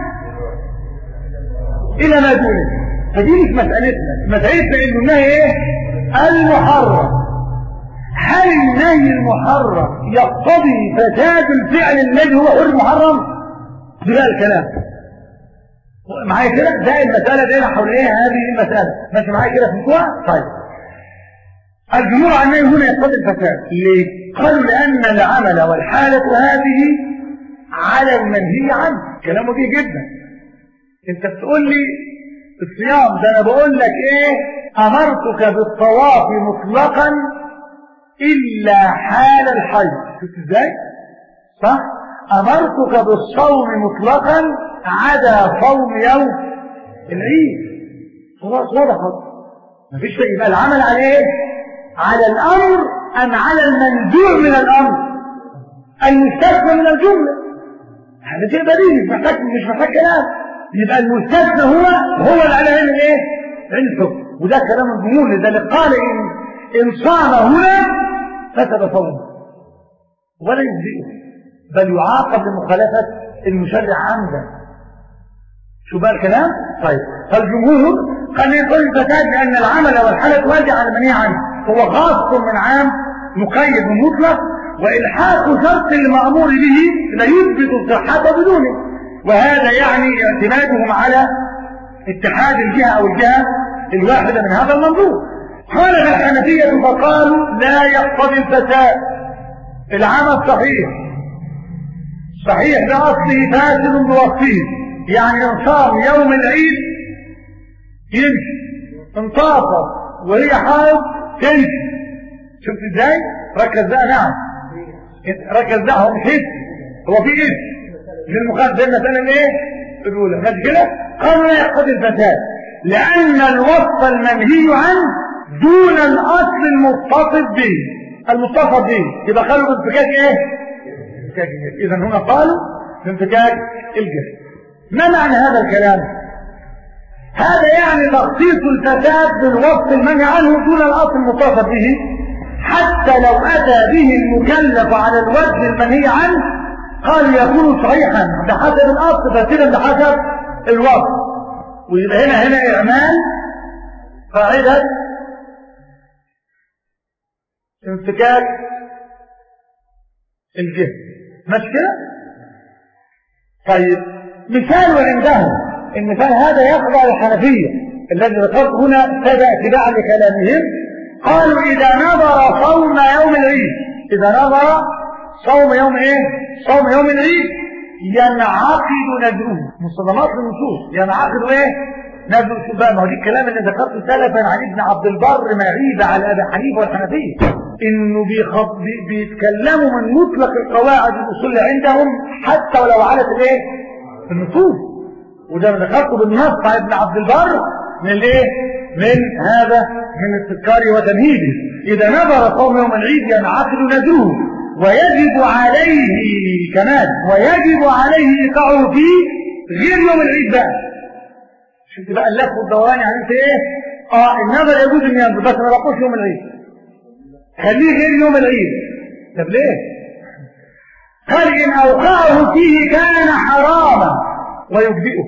إلى ما دونه فدي مش مسألتنا مسألتنا انه النهي ايه المحرم هل النهي المحرم يقتضي فساد الفعل الذي هو حر محرم ده الكلام معايا كده ده المسألة دي حول ايه هذه المسألة ماشي معايا كده في الكوع طيب الجمهور عن النهي هنا يقتضي الفساد ليه قالوا لأن العمل والحالة هذه على المنهي عنه كلامه دي جدا انت بتقول لي الصيام ده انا بقول لك ايه امرتك بالطواف مطلقا الا حال الحي شفت ازاي صح امرتك بالصوم مطلقا عدا صوم يوم العيد خلاص وضحت مفيش شيء يبقى العمل على ايه على الامر ام على المنزوع من الامر المستثنى من الجمله هذا شيء بديهي مش محتاج مش محتاج كلام يبقى المستثنى هو هو اللي على علم ايه علم الحكم وده كلام الجمهور لذلك قال ان ان صام هنا فسد صومه ولا يجزئه بل يعاقب بمخالفه المشرع عمدا شو بقى الكلام طيب فالجمهور قال يقول الفساد لان العمل والحالة واجع على المنهي عنه هو خاص من عام مقيد ومطلق والحاق شرط المامور به لا يثبت الصحه بدونه وهذا يعني اعتمادهم على اتحاد الجهه او الجهه الواحده من هذا المنظور قال الحنفيه فقالوا لا يقتضي الفساد العمل صحيح صحيح لاصله فاسد بوصفه يعني ان صام يوم العيد يمشي انتصر وهي حائض تمشي شفت ازاي ركز بقى نعم ركز بقى هو مش هو في اسم للمخالف زي مثلا ايه الاولى ماشي كده قالوا لا يقتضي الفساد لان الوصف المنهي عنه دون الاصل المتصف به المتصف به يبقى قالوا بانفكاك ايه انفكاك اذا هنا قالوا بانفكاك الجسم ما معنى هذا الكلام هذا يعني تخصيص الفساد بالوصف المنهي عنه دون الاصل المتصف به حتى لو اتى به المكلف على الوجه المنهي عنه قال يكون صحيحا بحسب الاصل فاسدا بحسب الوصف ويبقى هنا هنا اعمال قاعده انفكاك الجسم ماشي كده طيب مثال عندهم المثال هذا يخضع للحنفيه الذي ذكرت هنا تبع اتباعا لكلامهم قالوا اذا نظر صوم يوم العيد اذا نظر صوم يوم ايه صوم يوم العيد ينعقد نذره مصطلحات النصوص ينعقد ايه نذر شوف بقى ما هو دي الكلام اللي ذكرته سلفا عن ابن عبد البر معيبه على ابي حنيفه والحنفيه انه بيخط... بي... بيتكلموا من مطلق القواعد الاصول عندهم حتى ولو علت الايه النصوص وده انا ذكرته بالنص عن ابن عبد البر من الايه من هذا من التذكار وتمهيده اذا نظر صوم يوم العيد ينعقد نذره ويجب عليه كمان ويجب عليه ايقاعه فيه غير يوم العيد بقى شفت بقى اللف والدوران يعني انت ايه اه النظر يجوز ان ينظر بس ما بقولش يوم العيد خليه غير يوم العيد طب ليه قال ان اوقعه فيه كان حراما ويجزئه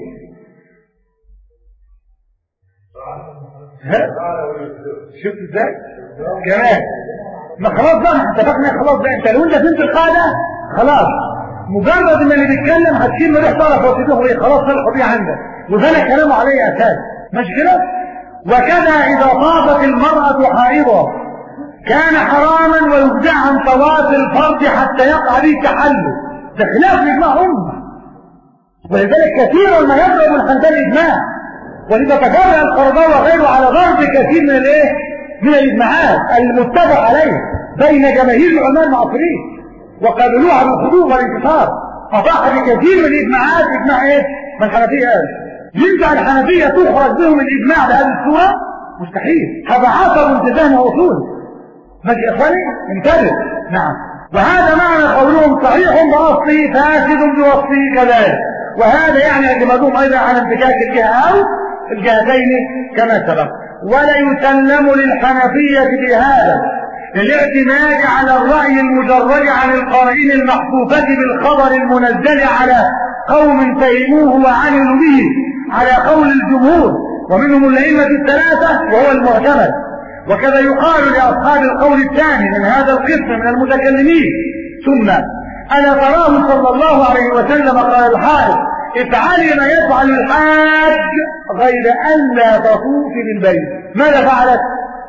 شفت ازاي كمان ما خلاص بقى اتفقنا خلاص بقى انت لو انت فهمت القاعده خلاص مجرد ما اللي بيتكلم هتشيل من ريحه طرف وتدوه ايه خلاص صلحوا بيه عندك وده كلامه عليه اساس ماشي كده وكذا اذا طافت المراه حائضه كان حراما ويبدع عن طواف الفرد حتى يقع به تحلل ده خلاف اجماع امه ولذلك كثيرا ما يضرب الحنبلي اجماع ولذا تجرأ القرضاوي وغيره على ضرب كثير من الايه من الاجماعات المتفق عليه بين جماهير العلماء المعاصرين وقابلوها بالخضوع والانتصار اصح بكثير من الاجماعات اجماع ايه ما الحنفيه قال ينفع الحنفيه تخرج بهم الاجماع بهذه الصوره مستحيل هذا عصر انتباه واصول ماشي يا اخواني انتبه نعم وهذا معنى قولهم صحيح باصله فاسد بوصفه كذلك وهذا يعني اعتمادهم ايضا على انفكاك الجهه او الجهتين كما سبق ولا يسلم للحنفيه بهذا الاعتماد على الرأي المجرد عن القرائن المحفوفة بالخبر المنزل على قوم فهموه وعملوا به على قول الجمهور ومنهم الأئمة الثلاثة وهو المعتمد وكذا يقال لأصحاب القول الثاني من هذا القسم من المتكلمين ثم ألا تراه صلى الله عليه وسلم قال الحارث افعلي ما يفعل الحاج غير ألا تطوفي بالبيت ماذا فعلت؟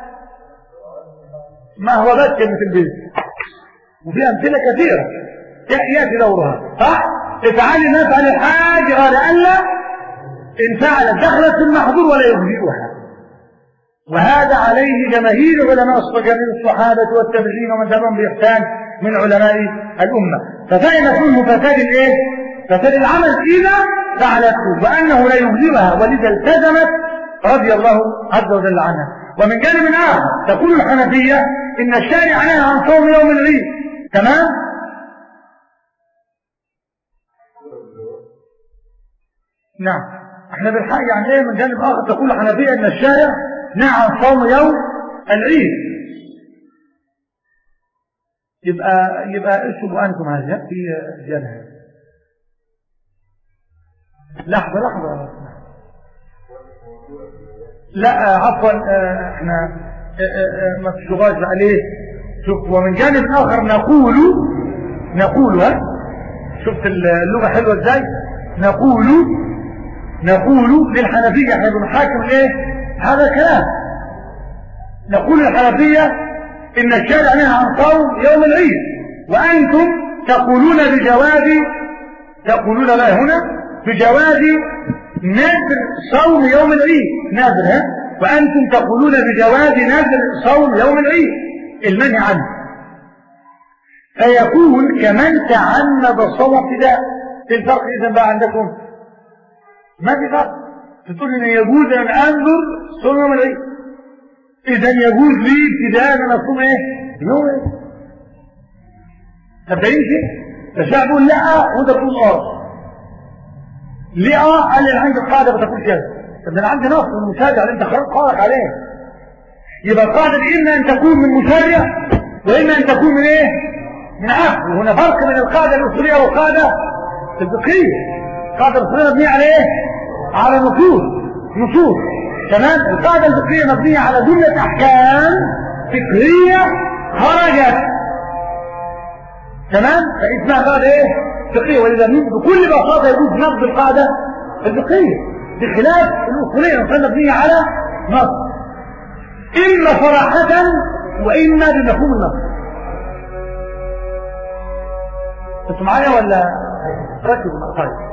ما هو بس كلمة البيت وفي أمثلة كثيرة يأتي دورها صح؟ افعلي ما يفعل الحاج غير ألا إن فعلت دخلت في المحظور ولا يجزئها وهذا عليه جماهير علماء جميع الصحابة والتابعين ومن تبعهم بإحسان من علماء الأمة ففهم منه فساد الإيه؟ فساد العمل إذا فعلته وأنه لا يجزئها ولذا التزمت رضي الله عز وجل عنها ومن جانب آخر تقول الحنفية إن الشارع نهى عن صوم يوم العيد تمام نعم احنا بالحق يعني ايه من جانب اخر تقول الحنفية ان الشارع نهى عن صوم يوم العيد يبقى يبقى اشربوا انتم هذا في زيادة لحظة لحظة لا عفوا احنا ما تشغلش بقى ليه شوف ومن جانب اخر نقول نقول ها شفت اللغة حلوة ازاي نقول نقول للحنفية احنا بنحاكم ايه هذا الكلام نقول للحنفية ان الشارع نهى عن صوم يوم العيد وانتم تقولون بجواز تقولون لا هنا بجواز نذر صوم يوم العيد نذر ها وانتم تقولون بجواز نذر صوم يوم العيد المنهي عنه فيكون كمن تعمد صوم ابتداء ايه الفرق اذا بقى عندكم ما في فرق تقول ان يجوز ان انظر صوم يوم العيد اذا يجوز لي ابتداء ان اصوم ايه يوم العيد طب ده يمشي فالشعب يقول لا وانت تقول اه ليه اه قال لي انا عندي القاعده بتقول كذا طب ده انا عندي نص من المشارع اللي انت خلاص قالك عليه يبقى القاعده دي اما ان تكون من مشارع واما ان تكون من ايه من عقل وهنا فرق بين القاعده الاصوليه والقاعده الفقهيه القاعده الاصوليه مبنيه على ايه على نصوص نصوص تمام القاعده الفقهيه مبنيه على جمله احكام فقهيه خرجت تمام فاسمها قاعده ايه فقهيه ولذا بكل بساطه يجوز نقد القاعده الفقهيه بخلاف الاصوليه التي مبنيه على نص اما صراحه واما بمفهوم النص انتوا معايا ولا ركزوا طيب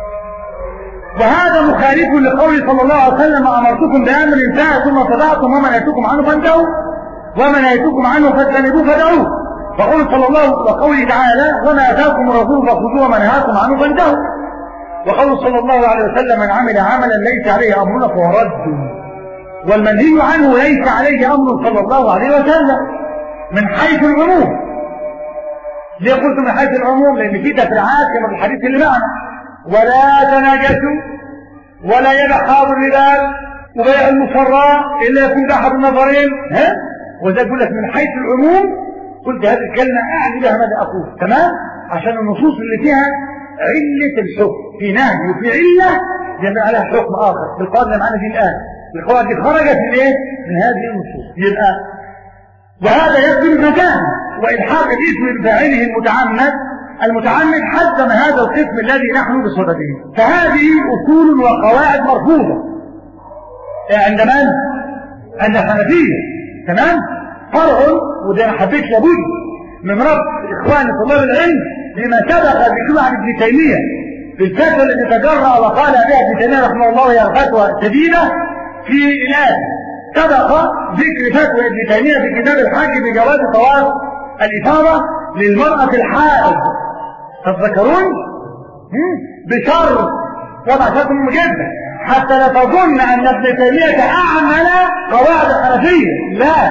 وهذا مخالف لقول صلى الله عليه وسلم امرتكم بامر انتهى ثم تبعتم وما نهيتكم عنه فانتهوا وما نهيتكم عنه فاجتنبوه فدعوه وقول صلى الله وقوله تعالى وما اتاكم الرسول فخذوه وما نهاكم عنه فانتهوا وقول صلى الله عليه وسلم من عمل عملا ليس عليه امرنا فهو رد والمنهي عنه ليس عليه امر صلى الله عليه وسلم من حيث العموم ليه قلت من حيث العموم لان في تفريعات كما في الحديث اللي معنا ولا تناجسوا ولا يبع خاض الربال وبيع المصراء الا يكون احد النظرين ها وذا يقول لك من حيث العموم قلت هذه الكلمه اعني بها ماذا اقول تمام عشان النصوص اللي فيها عله الحكم في نهي وفي عله يبقى عليها حكم اخر بالقواعد اللي معانا دي الان القواعد دي خرجت من ايه؟ من هذه النصوص يبقى وهذا يكفي المكان والحاق الاسم بفاعله المتعمد المتعمد حزم هذا القسم الذي نحن بصدده فهذه اصول وقواعد مرفوضه عند من؟ عند الحنفيه تمام؟ فرع وده انا حبيت لابد من ربط اخواني طلاب العلم لما سبق ذكره عن ابن تيميه في الفتوى التي تجرأ وقال بها ابن تيميه رحمه الله هي فتوى شديده في الآن سبق ذكر فتوى ابن تيميه في كتاب الحج بجواز طواف الإفاضة للمرأة الحائض تتذكرون؟ بشرط وضع شرط مهم جدا حتى لا تظن أن ابن تيمية أعمل قواعد الحنفية لا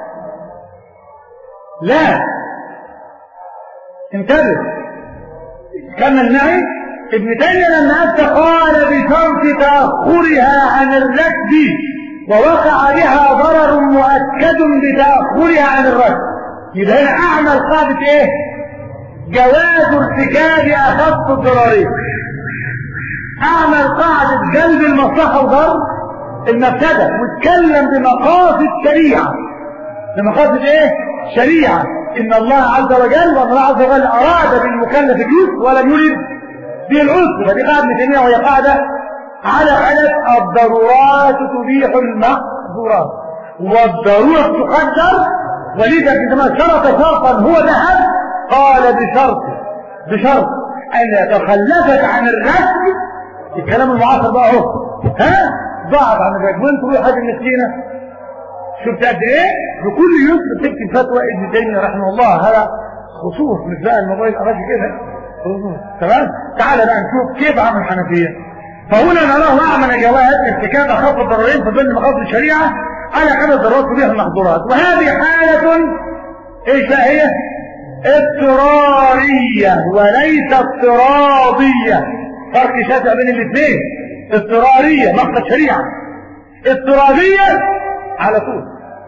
لا انتبه كمل معي ابن تيمية لما أتى قال بشرط تأخرها عن الركب ووقع بها ضرر مؤكد بتأخرها عن الركب يبقى هنا أعمل قاعدة إيه؟ جواز ارتكاب أخف الضررين أعمل قاعدة جلب المصلحة وضرب المفسدة واتكلم بمقاصد شريعة بمقاصد إيه؟ شريعة إن الله عز وجل والله عز وجل أراد بالمكلف اليسر ولم يرد به العسر فدي قاعدة ابن تيمية وهي قاعدة على حالة الضرورات تبيح المحظورات والضرورة تقدر ولذا عندما شرط شرطا هو ذهب قال بشرط بشرط أن تخلفت عن الرسم الكلام المعاصر بقى اهو ها ضاعت عن الرسم وانت روح هذه المسكينة شفت قد ايه بكل يسر تكتب فتوى ابن تيمية رحمه الله هذا خصوص مش بقى الموضوع يبقى ماشي كده تمام تعال بقى نشوف كيف عمل الحنفيه فهنا نراه اعمل جواز ارتكاب اخف الضررين في ضمن مقاصد الشريعه على قدر ضرورات بها المحظورات وهذه حالة ايش بقى هي اضطرارية وليس اضطرابية فرق شاسع بين الاثنين اضطرارية مقصد شريعة اضطرابية على طول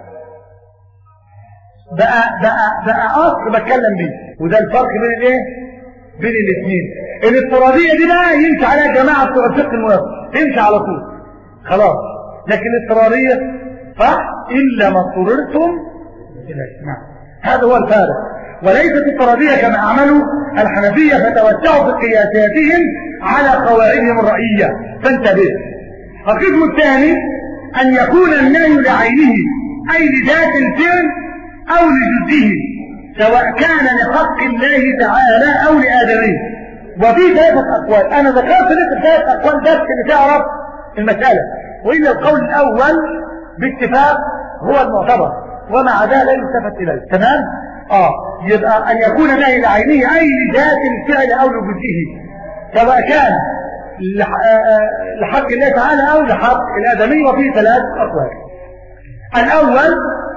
بقى بقى بقى اصل بتكلم بيه وده الفرق بين الايه بين الاثنين الاضطرابية دي بقى يمشي عليها جماعة بتوع الفقه الموافق يمشي على طول خلاص لكن الاضطرارية صح إلا ما اضطررتم إليه نعم هذا هو الفارق وليست اضطرارية كما عملوا الحنفية فتوسعوا في قياساتهم على قواعدهم الرأية فانتبه القسم الثاني أن يكون النهي لعينه أي لذات الفعل أو لجزئه سواء كان لحق الله تعالى أو لآدمه وفي ثلاثة أقوال أنا ذكرت لك ثلاثة أقوال بس لتعرف المسألة وإلا القول الأول باتفاق هو المعتبر ومع ذلك لا يلتفت إليه تمام؟ آه يبقى أن يكون نهي لعينه أي لذات الفعل أو لجزئه سواء كان لحق الله تعالى أو لحق الآدمي وفي ثلاث أقوال الأول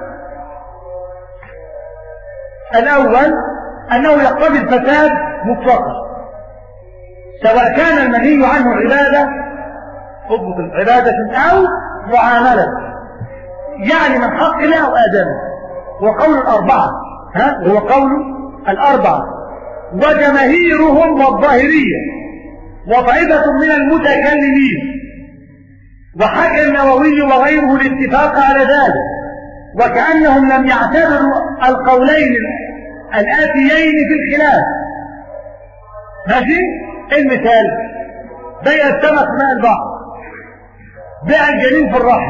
الأول أنه يقتضي الفساد مطلقا سواء كان المنهي عنه عبادة اضبط عبادة أو معاملة يعني من حق الله أو آدم وقول الأربعة ها هو قول الأربعة وجماهيرهم والظاهرية وطائفة من المتكلمين وحكى النووي وغيره الاتفاق على ذلك وكأنهم لم يعتبروا القولين الآتيين في الخلاف ماشي المثال بيع السمك ماء البحر بيع الجنين في الرحم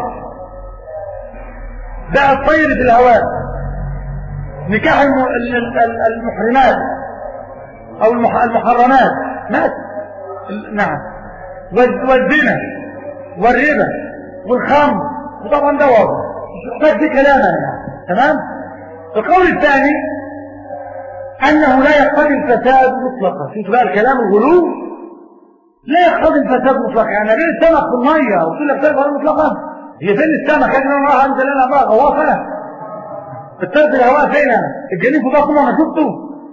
بيع الطير في الهواء نكاح المحرمات او المحرمات مات نعم والزنا والربا والخمر وطبعا ده واضح مش محتاج دي كلام يعني تمام القول الثاني انه لا يقتضي الفساد مطلقا شوف بقى الكلام الغلو لا يقتضي الفساد مطلقا يعني بين السمك في الميه وتقول لك فساد مطلقا هي فين السمك انا راح انزل انا بقى غواصه الطير في الهواء فين الجنين في بطنه ما شفته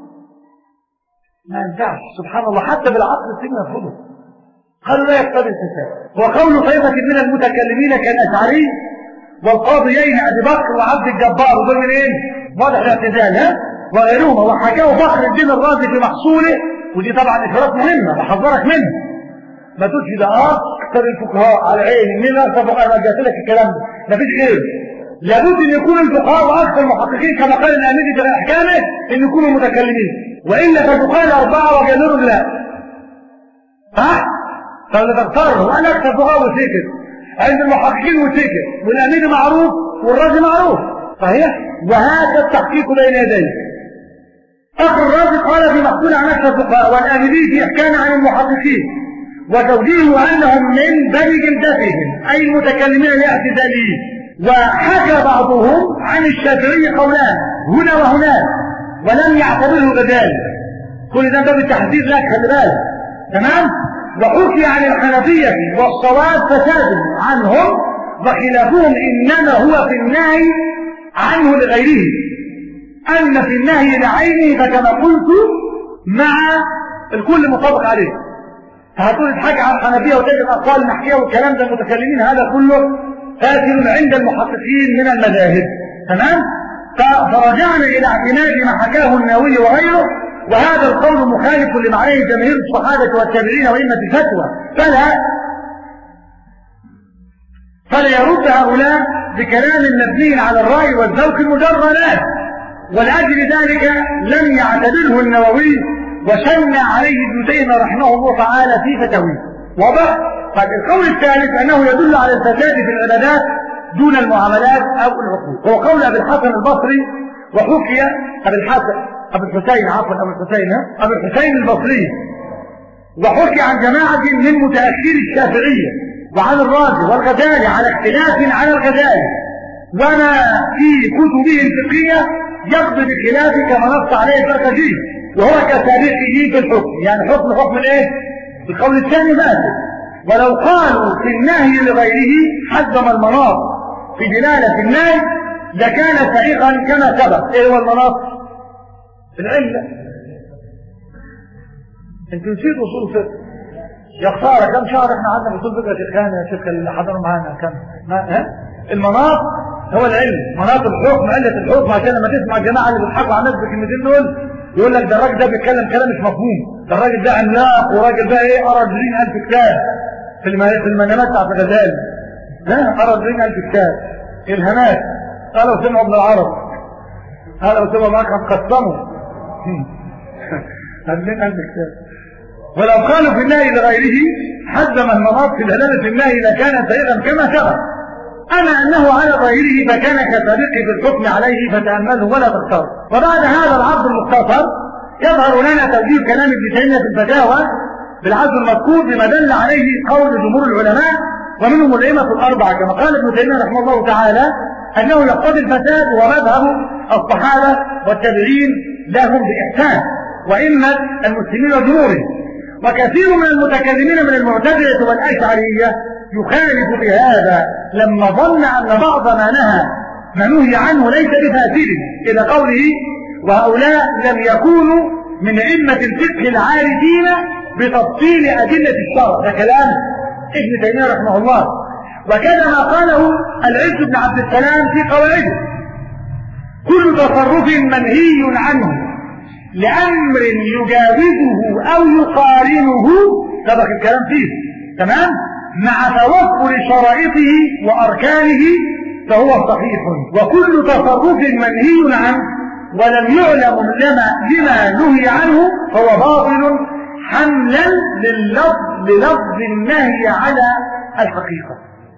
ما ينفعش سبحان الله حتى بالعقل السجن يرفضه قالوا لا يقتضي الفساد وقول طائفة من المتكلمين كالأشعري والقاضيين أبي بكر وعبد الجبار ودول من إيه؟ واضح الاعتزال ها؟ وغيرهما وحكاه فخر الدين الرازي في محصوله ودي طبعا إشارات مهمة بحذرك منها ما تقولش ده اه اكثر الفقهاء على عيني مين اكثر فقهاء انا رجعت لك الكلام ده مفيش غيره لابد ان يكون الفقهاء واكثر المحققين كما قال الاميري في احكامه ان يكونوا متكلمين والا فالفقهاء الاربعه وجابرهم لا صح فلا تغتر وانا اكثر فقهاء وسكت عند المحققين وسكت والامير معروف والراجل معروف صحيح وهذا التحقيق بين يديه اخر الرازي قال في مقتول عن اكثر الفقهاء والاميري في احكام عن المحققين وتوجيه انهم من بني جلدتهم اي المتكلمين الاعتزاليين وحكى بعضهم عن الشافعي قولان هنا وهناك ولم يعتبره كذلك كل ده باب التحذير لك خلي بالك تمام وحكي عن الحنفية والصواب فساد عنهم وخلافهم انما هو في النهي عنه لغيره اما في النهي لعينه فكما قلت مع الكل مطابق عليه فهتقول تحكي عن الحنفية وتجد اقوال المحكية والكلام ده المتكلمين هذا كله فاسد عند المحققين من المذاهب تمام فرجعنا الى اعتماد ما حكاه النووي وغيره وهذا القول مخالف لما عليه جماهير الصحابه والتابعين وائمه الفتوى فلا فلا يرد هؤلاء بكلام مبني على الراي والذوق المجردات ولاجل ذلك لم يعتبره النووي وشن عليه ابن تيميه رحمه الله تعالى في فتاويه واضح طيب القول الثالث انه يدل على الفساد في العبادات دون المعاملات او العقود هو قول ابي الحسن البصري وحكي ابي الحسن ابي الحسين عفوا ابي الحسين ابي الحسين البصري وحكي عن جماعة من متأخري الشافعية وعن الرازي والغزالي على اختلاف على الغزالي وما في كتبه الفقهية يقضي بخلاف كما نص عليه الفرقجي وهو كسابقه في الحكم يعني حكم حكم الايه؟ القول الثاني فاسد ولو قالوا في النهي لغيره حزم المناط في دلالة النهي لكان سائغا كما سبق ايه هو المناط العلة انت نسيت اصول فقه يا خساره كم شهر احنا قعدنا اصول فقه يا شيخان يا شيخ اللي حضروا معانا كم ما ها المناط هو العلم مناط الحكم علة الحكم عشان لما تسمع الجماعه اللي بيضحكوا على الناس بالكلمتين دول يقول لك ده الراجل ده بيتكلم كلام مش مفهوم ده الراجل ده عملاق وراجل ده ايه قرا 20000 كتاب في في المنامات بتاعت الغزالي ها قرا 20000 كتاب الهامات قالوا سمعوا ابن العرب قالوا سمعوا معاك قسموا 20000 كتاب ولو قالوا في النهي لغيره حزم المناط في دلاله النهي لكان سيئا كما سبق أما أنه على ظاهره فكان كسابقه في الحكم عليه فتأمله ولا تختار وبعد هذا العرض المختصر يظهر لنا توجيه كلام ابن تيمية في الفتاوى بالعرض المذكور بما دل عليه قول جمهور العلماء ومنهم الأئمة الأربعة كما قال ابن تيمية رحمه الله تعالى أنه يقتضي الفساد ومذهب الصحابة والتابعين لهم بإحسان وإما المسلمين وجمهورهم وكثير من المتكلمين من المعتزلة والأشعرية يخالف بهذا لما ظن أن بعض ما نهى ما نهي عنه ليس بفاسد إلى قوله وهؤلاء لم يكونوا من أئمة الفقه العارفين بتفصيل أدلة الشرع ده كلام ابن تيمية رحمه الله وكذا ما قاله العز بن عبد السلام في قواعده كل تصرف منهي عنه لأمر يجاوزه أو يقارنه سبق الكلام فيه تمام مع توفر شرائطه وأركانه فهو صحيح وكل تصرف منهي عنه ولم يعلم لما, لما نهي عنه فهو باطل حملا لللفظ, للفظ النهي على الحقيقة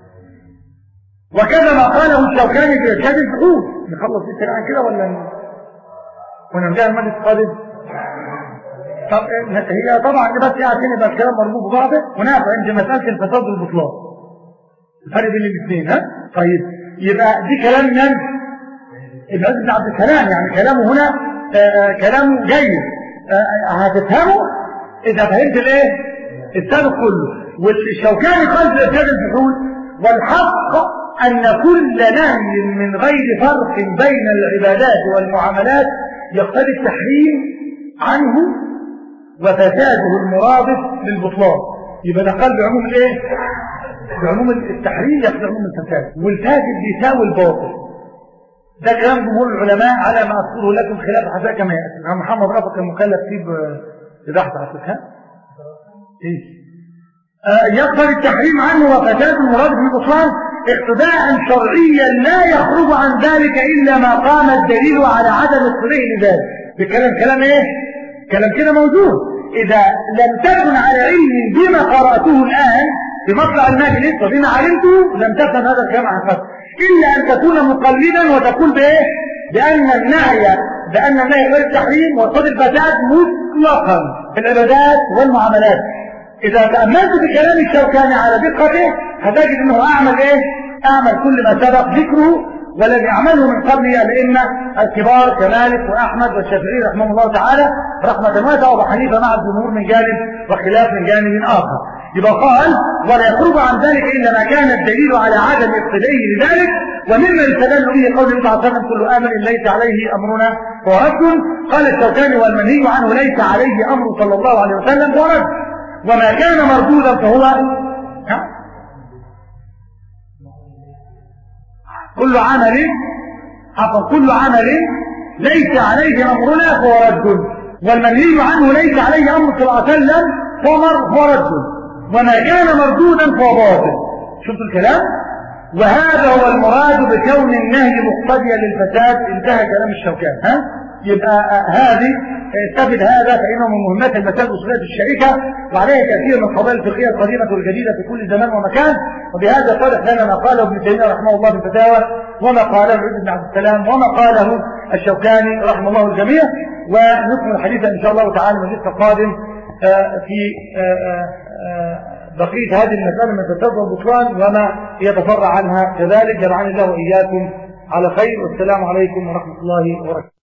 وكذا ما قاله الشوكاني في إرشاد الفحول نخلص الكلام كده ولا ونرجع المجلس القادم طب هي طبعا بس عشان يبقى الكلام مربوط ببعضه ونافع عند مسألة الفساد والبطلان الفرق بين الاثنين ها طيب يبقى دي كلام من ابن عز بن عبد السلام يعني كلامه هنا آآ آآ كلام جيد هتفهمه اذا فهمت الايه السابق كله والشوكاني قال في ارشاد الفحول والحق ان كل نهي من غير فرق بين العبادات والمعاملات يقتضي التحريم عنه وفساده المرادف للبطلان يبقى ده قال بعموم الايه بعموم التحريم يقتضي عموم الفساد والفاسد بيساوي الباطل ده كلام جمهور العلماء على ما اذكره لكم خلاف حساء كما ياتي الامام محمد رافق المكلف فيه ببحث حساسها ايه آه يقتضي التحريم عنه وفساد المرادف للبطلان اقتداء شرعيا لا يخرج عن ذلك الا ما قام الدليل على عدم الصريح لذلك بكلام كلام ايه كلام كده موجود اذا لم تكن على علم بما قراته الان في مطلع المجلس وبما علمته لم تفهم هذا الكلام عن قصد الا ان تكون مقلدا وتقول بايه بان النهي بان النهي غير التحريم وقد الفساد مطلقا في العبادات والمعاملات اذا تاملت بكلام الشوكاني على دقته هتجد انه اعمل ايه اعمل كل ما سبق ذكره ولم يعمله من قبله الائمه الكبار كمالك واحمد والشافعي رحمه الله تعالى رحمه واسعه وابو حنيفه مع الجمهور من جانب وخلاف من جانب اخر يبقى قال ولا يخرج عن ذلك الا ما كان الدليل على عدم اقتدائه لذلك ومما يستدل به قول النبي صلى الله عليه وسلم كل امر ليس عليه امرنا ورد قال الشوكاني والمنهي عنه ليس عليه امر صلى الله عليه وسلم ورد وما كان مردودا فهو كل عمل عفوا كل عمل ليس عليه امرنا فهو رد والمنهي عنه ليس عليه امر صلى الله عليه وسلم فهو رد وما كان مردودا فهو باطل شفتوا الكلام وهذا هو المراد بكون النهي مقتضيا للفساد انتهى كلام الشوكان ها يبقى هذه استفد هذا فانه من مهمات المسائل الاصوليه الشريكه وعليها كثير من القضايا الفقهيه القديمه والجديده في كل زمان ومكان وبهذا صالح لنا ما قاله ابن تيميه رحمه الله في الفتاوى وما قاله العز بن عبد السلام وما قاله الشوكاني رحمه الله الجميع ونكمل الحديث ان شاء الله تعالى المجلس القادم في بقيه هذه المساله من الفساد والبطلان وما يتفرع عنها كذلك جمعني الله واياكم على خير والسلام عليكم ورحمه الله وبركاته